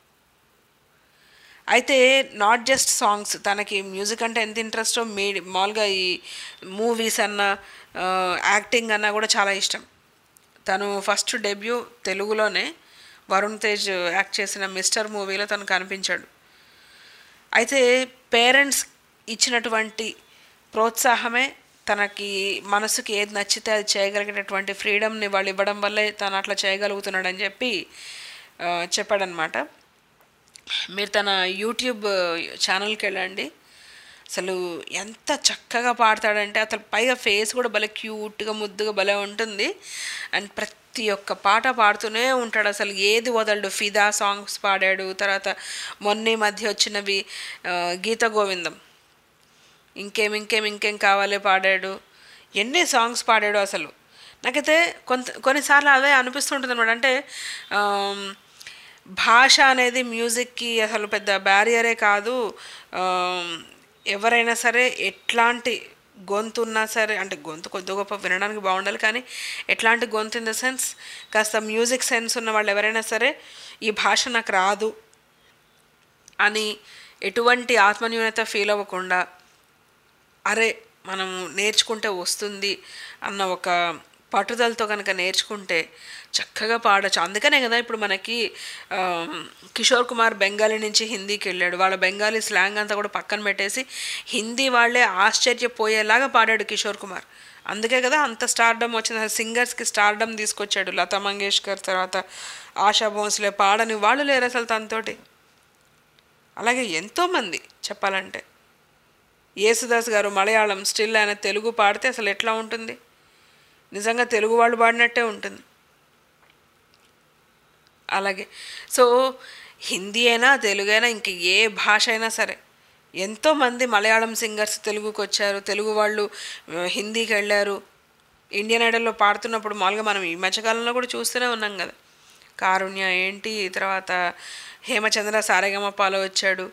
అయితే నాట్ జస్ట్ సాంగ్స్ తనకి మ్యూజిక్ అంటే ఎంత ఇంట్రెస్టో మీ మామూలుగా ఈ మూవీస్ అన్న యాక్టింగ్ అన్నా కూడా చాలా ఇష్టం తను ఫస్ట్ డెబ్యూ తెలుగులోనే వరుణ్ తేజ్ యాక్ట్ చేసిన మిస్టర్ మూవీలో తను కనిపించాడు అయితే పేరెంట్స్ ఇచ్చినటువంటి ప్రోత్సాహమే తనకి మనసుకి ఏది నచ్చితే అది చేయగలిగేటటువంటి ఫ్రీడమ్ని వాళ్ళు ఇవ్వడం వల్లే తను అట్లా చేయగలుగుతున్నాడని చెప్పి ఆ, చెప్పాడనమాట మీరు తన యూట్యూబ్ ఛానల్కి వెళ్ళండి అసలు ఎంత చక్కగా పాడతాడంటే అసలు పైగా ఫేస్ కూడా భలే క్యూట్గా ముద్దుగా భలే ఉంటుంది అండ్ ప్రతి ఒక్క పాట పాడుతూనే ఉంటాడు అసలు ఏది వదలడు ఫిదా సాంగ్స్ పాడాడు తర్వాత మొన్న ఈ మధ్య వచ్చినవి ఆ, గీత గోవిందం ఇంకేం ఇంకేం ఇంకేం కావాలి పాడాడు ఎన్ని సాంగ్స్ పాడాడు అసలు నాకైతే కొంత కొన్నిసార్లు అదే అనిపిస్తుంటుంది అనమాట అంటే ఆమ్, భాష అనేది మ్యూజిక్కి అసలు పెద్ద బ్యారియరే కాదు ఆమ్, ఎవరైనా సరే ఎట్లాంటి గొంతు ఉన్నా సరే అంటే గొంతు కొద్ది గొప్ప వినడానికి బాగుండాలి కానీ ఎట్లాంటి గొంతు ఇన్ ద సెన్స్ కాస్త మ్యూజిక్ సెన్స్ ఉన్న వాళ్ళు ఎవరైనా సరే ఈ భాష నాకు రాదు అని ఎటువంటి ఆత్మన్యూనత ఫీల్ అవ్వకుండా అరే మనము నేర్చుకుంటే వస్తుంది అన్న ఒక పట్టుదలతో కనుక నేర్చుకుంటే చక్కగా పాడచ్చు అందుకనే కదా ఇప్పుడు మనకి ఆ, కిషోర్ కుమార్ బెంగాలీ నుంచి హిందీకి వెళ్ళాడు వాళ్ళ బెంగాలీ స్లాంగ్ అంతా కూడా పక్కన పెట్టేసి హిందీ వాళ్ళే ఆశ్చర్యపోయేలాగా పాడాడు కిషోర్ కుమార్ అందుకే కదా అంత స్టార్డమ్ వచ్చింది అసలు సింగర్స్కి స్టార్డమ్ తీసుకొచ్చాడు లతా మంగేష్కర్ తర్వాత ఆశా భోన్స్లే పాడని వాళ్ళు లేరు అసలు తనతోటి అలాగే ఎంతోమంది చెప్పాలంటే యేసుదాస్ గారు మలయాళం స్టిల్ ఆయన తెలుగు పాడితే అసలు ఎట్లా ఉంటుంది నిజంగా తెలుగు వాళ్ళు పాడినట్టే ఉంటుంది అలాగే సో హిందీ అయినా తెలుగు అయినా ఇంక ఏ భాష అయినా సరే ఎంతోమంది మలయాళం సింగర్స్ తెలుగుకి వచ్చారు తెలుగు వాళ్ళు ఆ, హిందీకి వెళ్ళారు ఇండియన్ ఐడల్లో పాడుతున్నప్పుడు మామూలుగా మనం ఈ మధ్యకాలంలో కూడా చూస్తూనే ఉన్నాం కదా కారుణ్య ఏంటి తర్వాత హేమచంద్ర సారేగమపాలో వచ్చాడు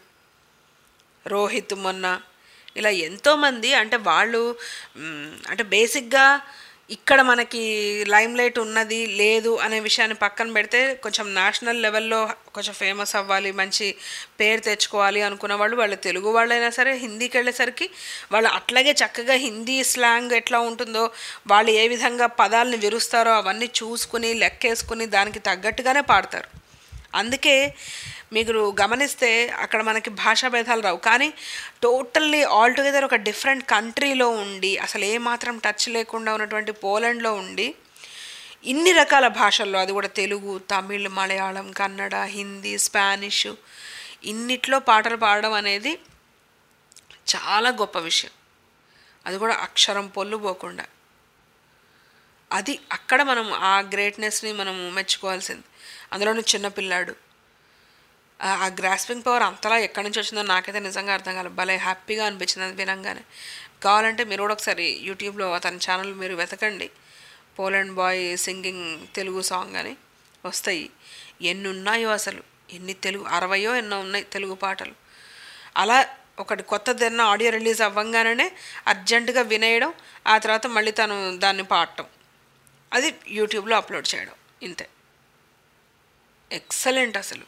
రోహిత్ మొన్న ఇలా ఎంతోమంది అంటే వాళ్ళు మ్, అంటే బేసిక్గా ఇక్కడ మనకి లైమ్ లైట్ ఉన్నది లేదు అనే విషయాన్ని పక్కన పెడితే కొంచెం నేషనల్ లెవెల్లో కొంచెం ఫేమస్ అవ్వాలి మంచి పేరు తెచ్చుకోవాలి అనుకున్న వాళ్ళు వాళ్ళు తెలుగు వాళ్ళైనా సరే హిందీకి వెళ్ళేసరికి వాళ్ళు అట్లాగే చక్కగా హిందీ స్లాంగ్ ఎట్లా ఉంటుందో వాళ్ళు ఏ విధంగా పదాలని విరుస్తారో అవన్నీ చూసుకుని లెక్కేసుకుని దానికి తగ్గట్టుగానే పాడతారు అందుకే మీరు గమనిస్తే అక్కడ మనకి భాషా భేదాలు రావు కానీ టోటల్లీ ఆల్టుగెదర్ ఒక డిఫరెంట్ కంట్రీలో ఉండి అసలు ఏమాత్రం టచ్ లేకుండా ఉన్నటువంటి పోలాండ్లో ఉండి ఇన్ని రకాల భాషల్లో అది కూడా తెలుగు తమిళ్ మలయాళం కన్నడ హిందీ స్పానిష్ ఇన్నిట్లో పాటలు పాడడం అనేది చాలా గొప్ప విషయం అది కూడా అక్షరం పొల్లు పోకుండా అది అక్కడ మనం ఆ గ్రేట్నెస్ని మనం మెచ్చుకోవాల్సింది అందులోనూ చిన్నపిల్లాడు ఆ- ఆ గ్రాస్పింగ్ పవర్ అంతలా ఎక్కడి నుంచి వచ్చిందో నాకైతే నిజంగా అర్థం కాలేదు భలే హ్యాపీగా అనిపించింది అది వినంగానే కావాలంటే మీరు కూడా ఒకసారి యూట్యూబ్లో అతని ఛానల్ మీరు వెతకండి Poland boy singing Telugu song అని వస్తాయి ఎన్ని ఉన్నాయో అసలు ఎన్ని తెలుగు అరవయో ఎన్నో ఉన్నాయి తెలుగు పాటలు అలా ఒకటి కొత్తదన్న ఆడియో రిలీజ్ అవ్వంగానే అర్జెంటుగా వినేయడం ఆ తర్వాత మళ్ళీ తను దాన్ని పాడటం అది యూట్యూబ్లో అప్లోడ్ చేయడం ఇంతే ఎక్సలెంట్ అసలు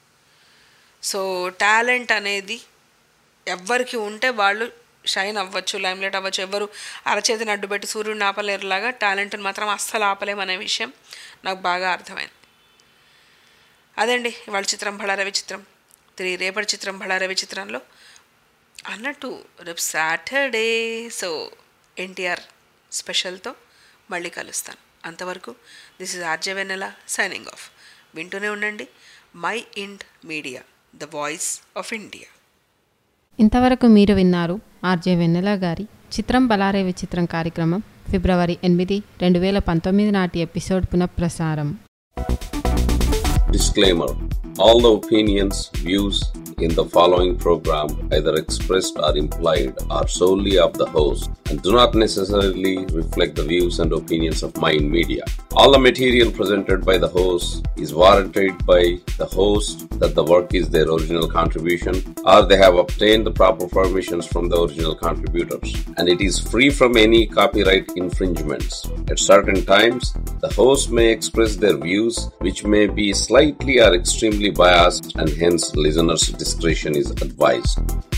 సో టాలెంట్ అనేది ఎవ్వరికి ఉంటే వాళ్ళు షైన్ అవ్వచ్చు లైమ్లైట్ అవ్వచ్చు ఎవరు అరచేతిని అడ్డుపెట్టి సూర్యుడిని ఆపలేరులాగా టాలెంట్ని మాత్రం అస్సలు ఆపలేమనే విషయం నాకు బాగా అర్థమైంది అదండి వాళ్ళ చిత్రం బళారవి చిత్రం తిరిగి రేపటి చిత్రం బళారవి చిత్రంలో అన్నట్టు రేపు సాటర్డే సో ఎన్టీఆర్ స్పెషల్తో మళ్ళీ కలుస్తాను అంతవరకు this is RJ Vennela signing off వింటూనే ఉండండి my Ind media the voice of India ఇంతవరకు మీరు విన్నారు ఆర్జే వెన్నెల గారి చిత్రం బలారేవి చిత్రం కార్యక్రమం ఫిబ్రవరి ఎనిమిది రెండు వేల పంతొమ్మిది నాటి ఎపిసోడ్ పునఃప్రసారం Disclaimer All the opinions, views in the following program, either expressed or implied, are solely of the host and do not necessarily reflect the views and opinions of Mind Media. All the material presented by the host is warranted by the host that the work is their original contribution or they have obtained the proper permissions from the original contributors and it is free from any copyright infringements. At certain times, the host may express their views which may be slightly or extremely biased and hence listeners' discretion is advised.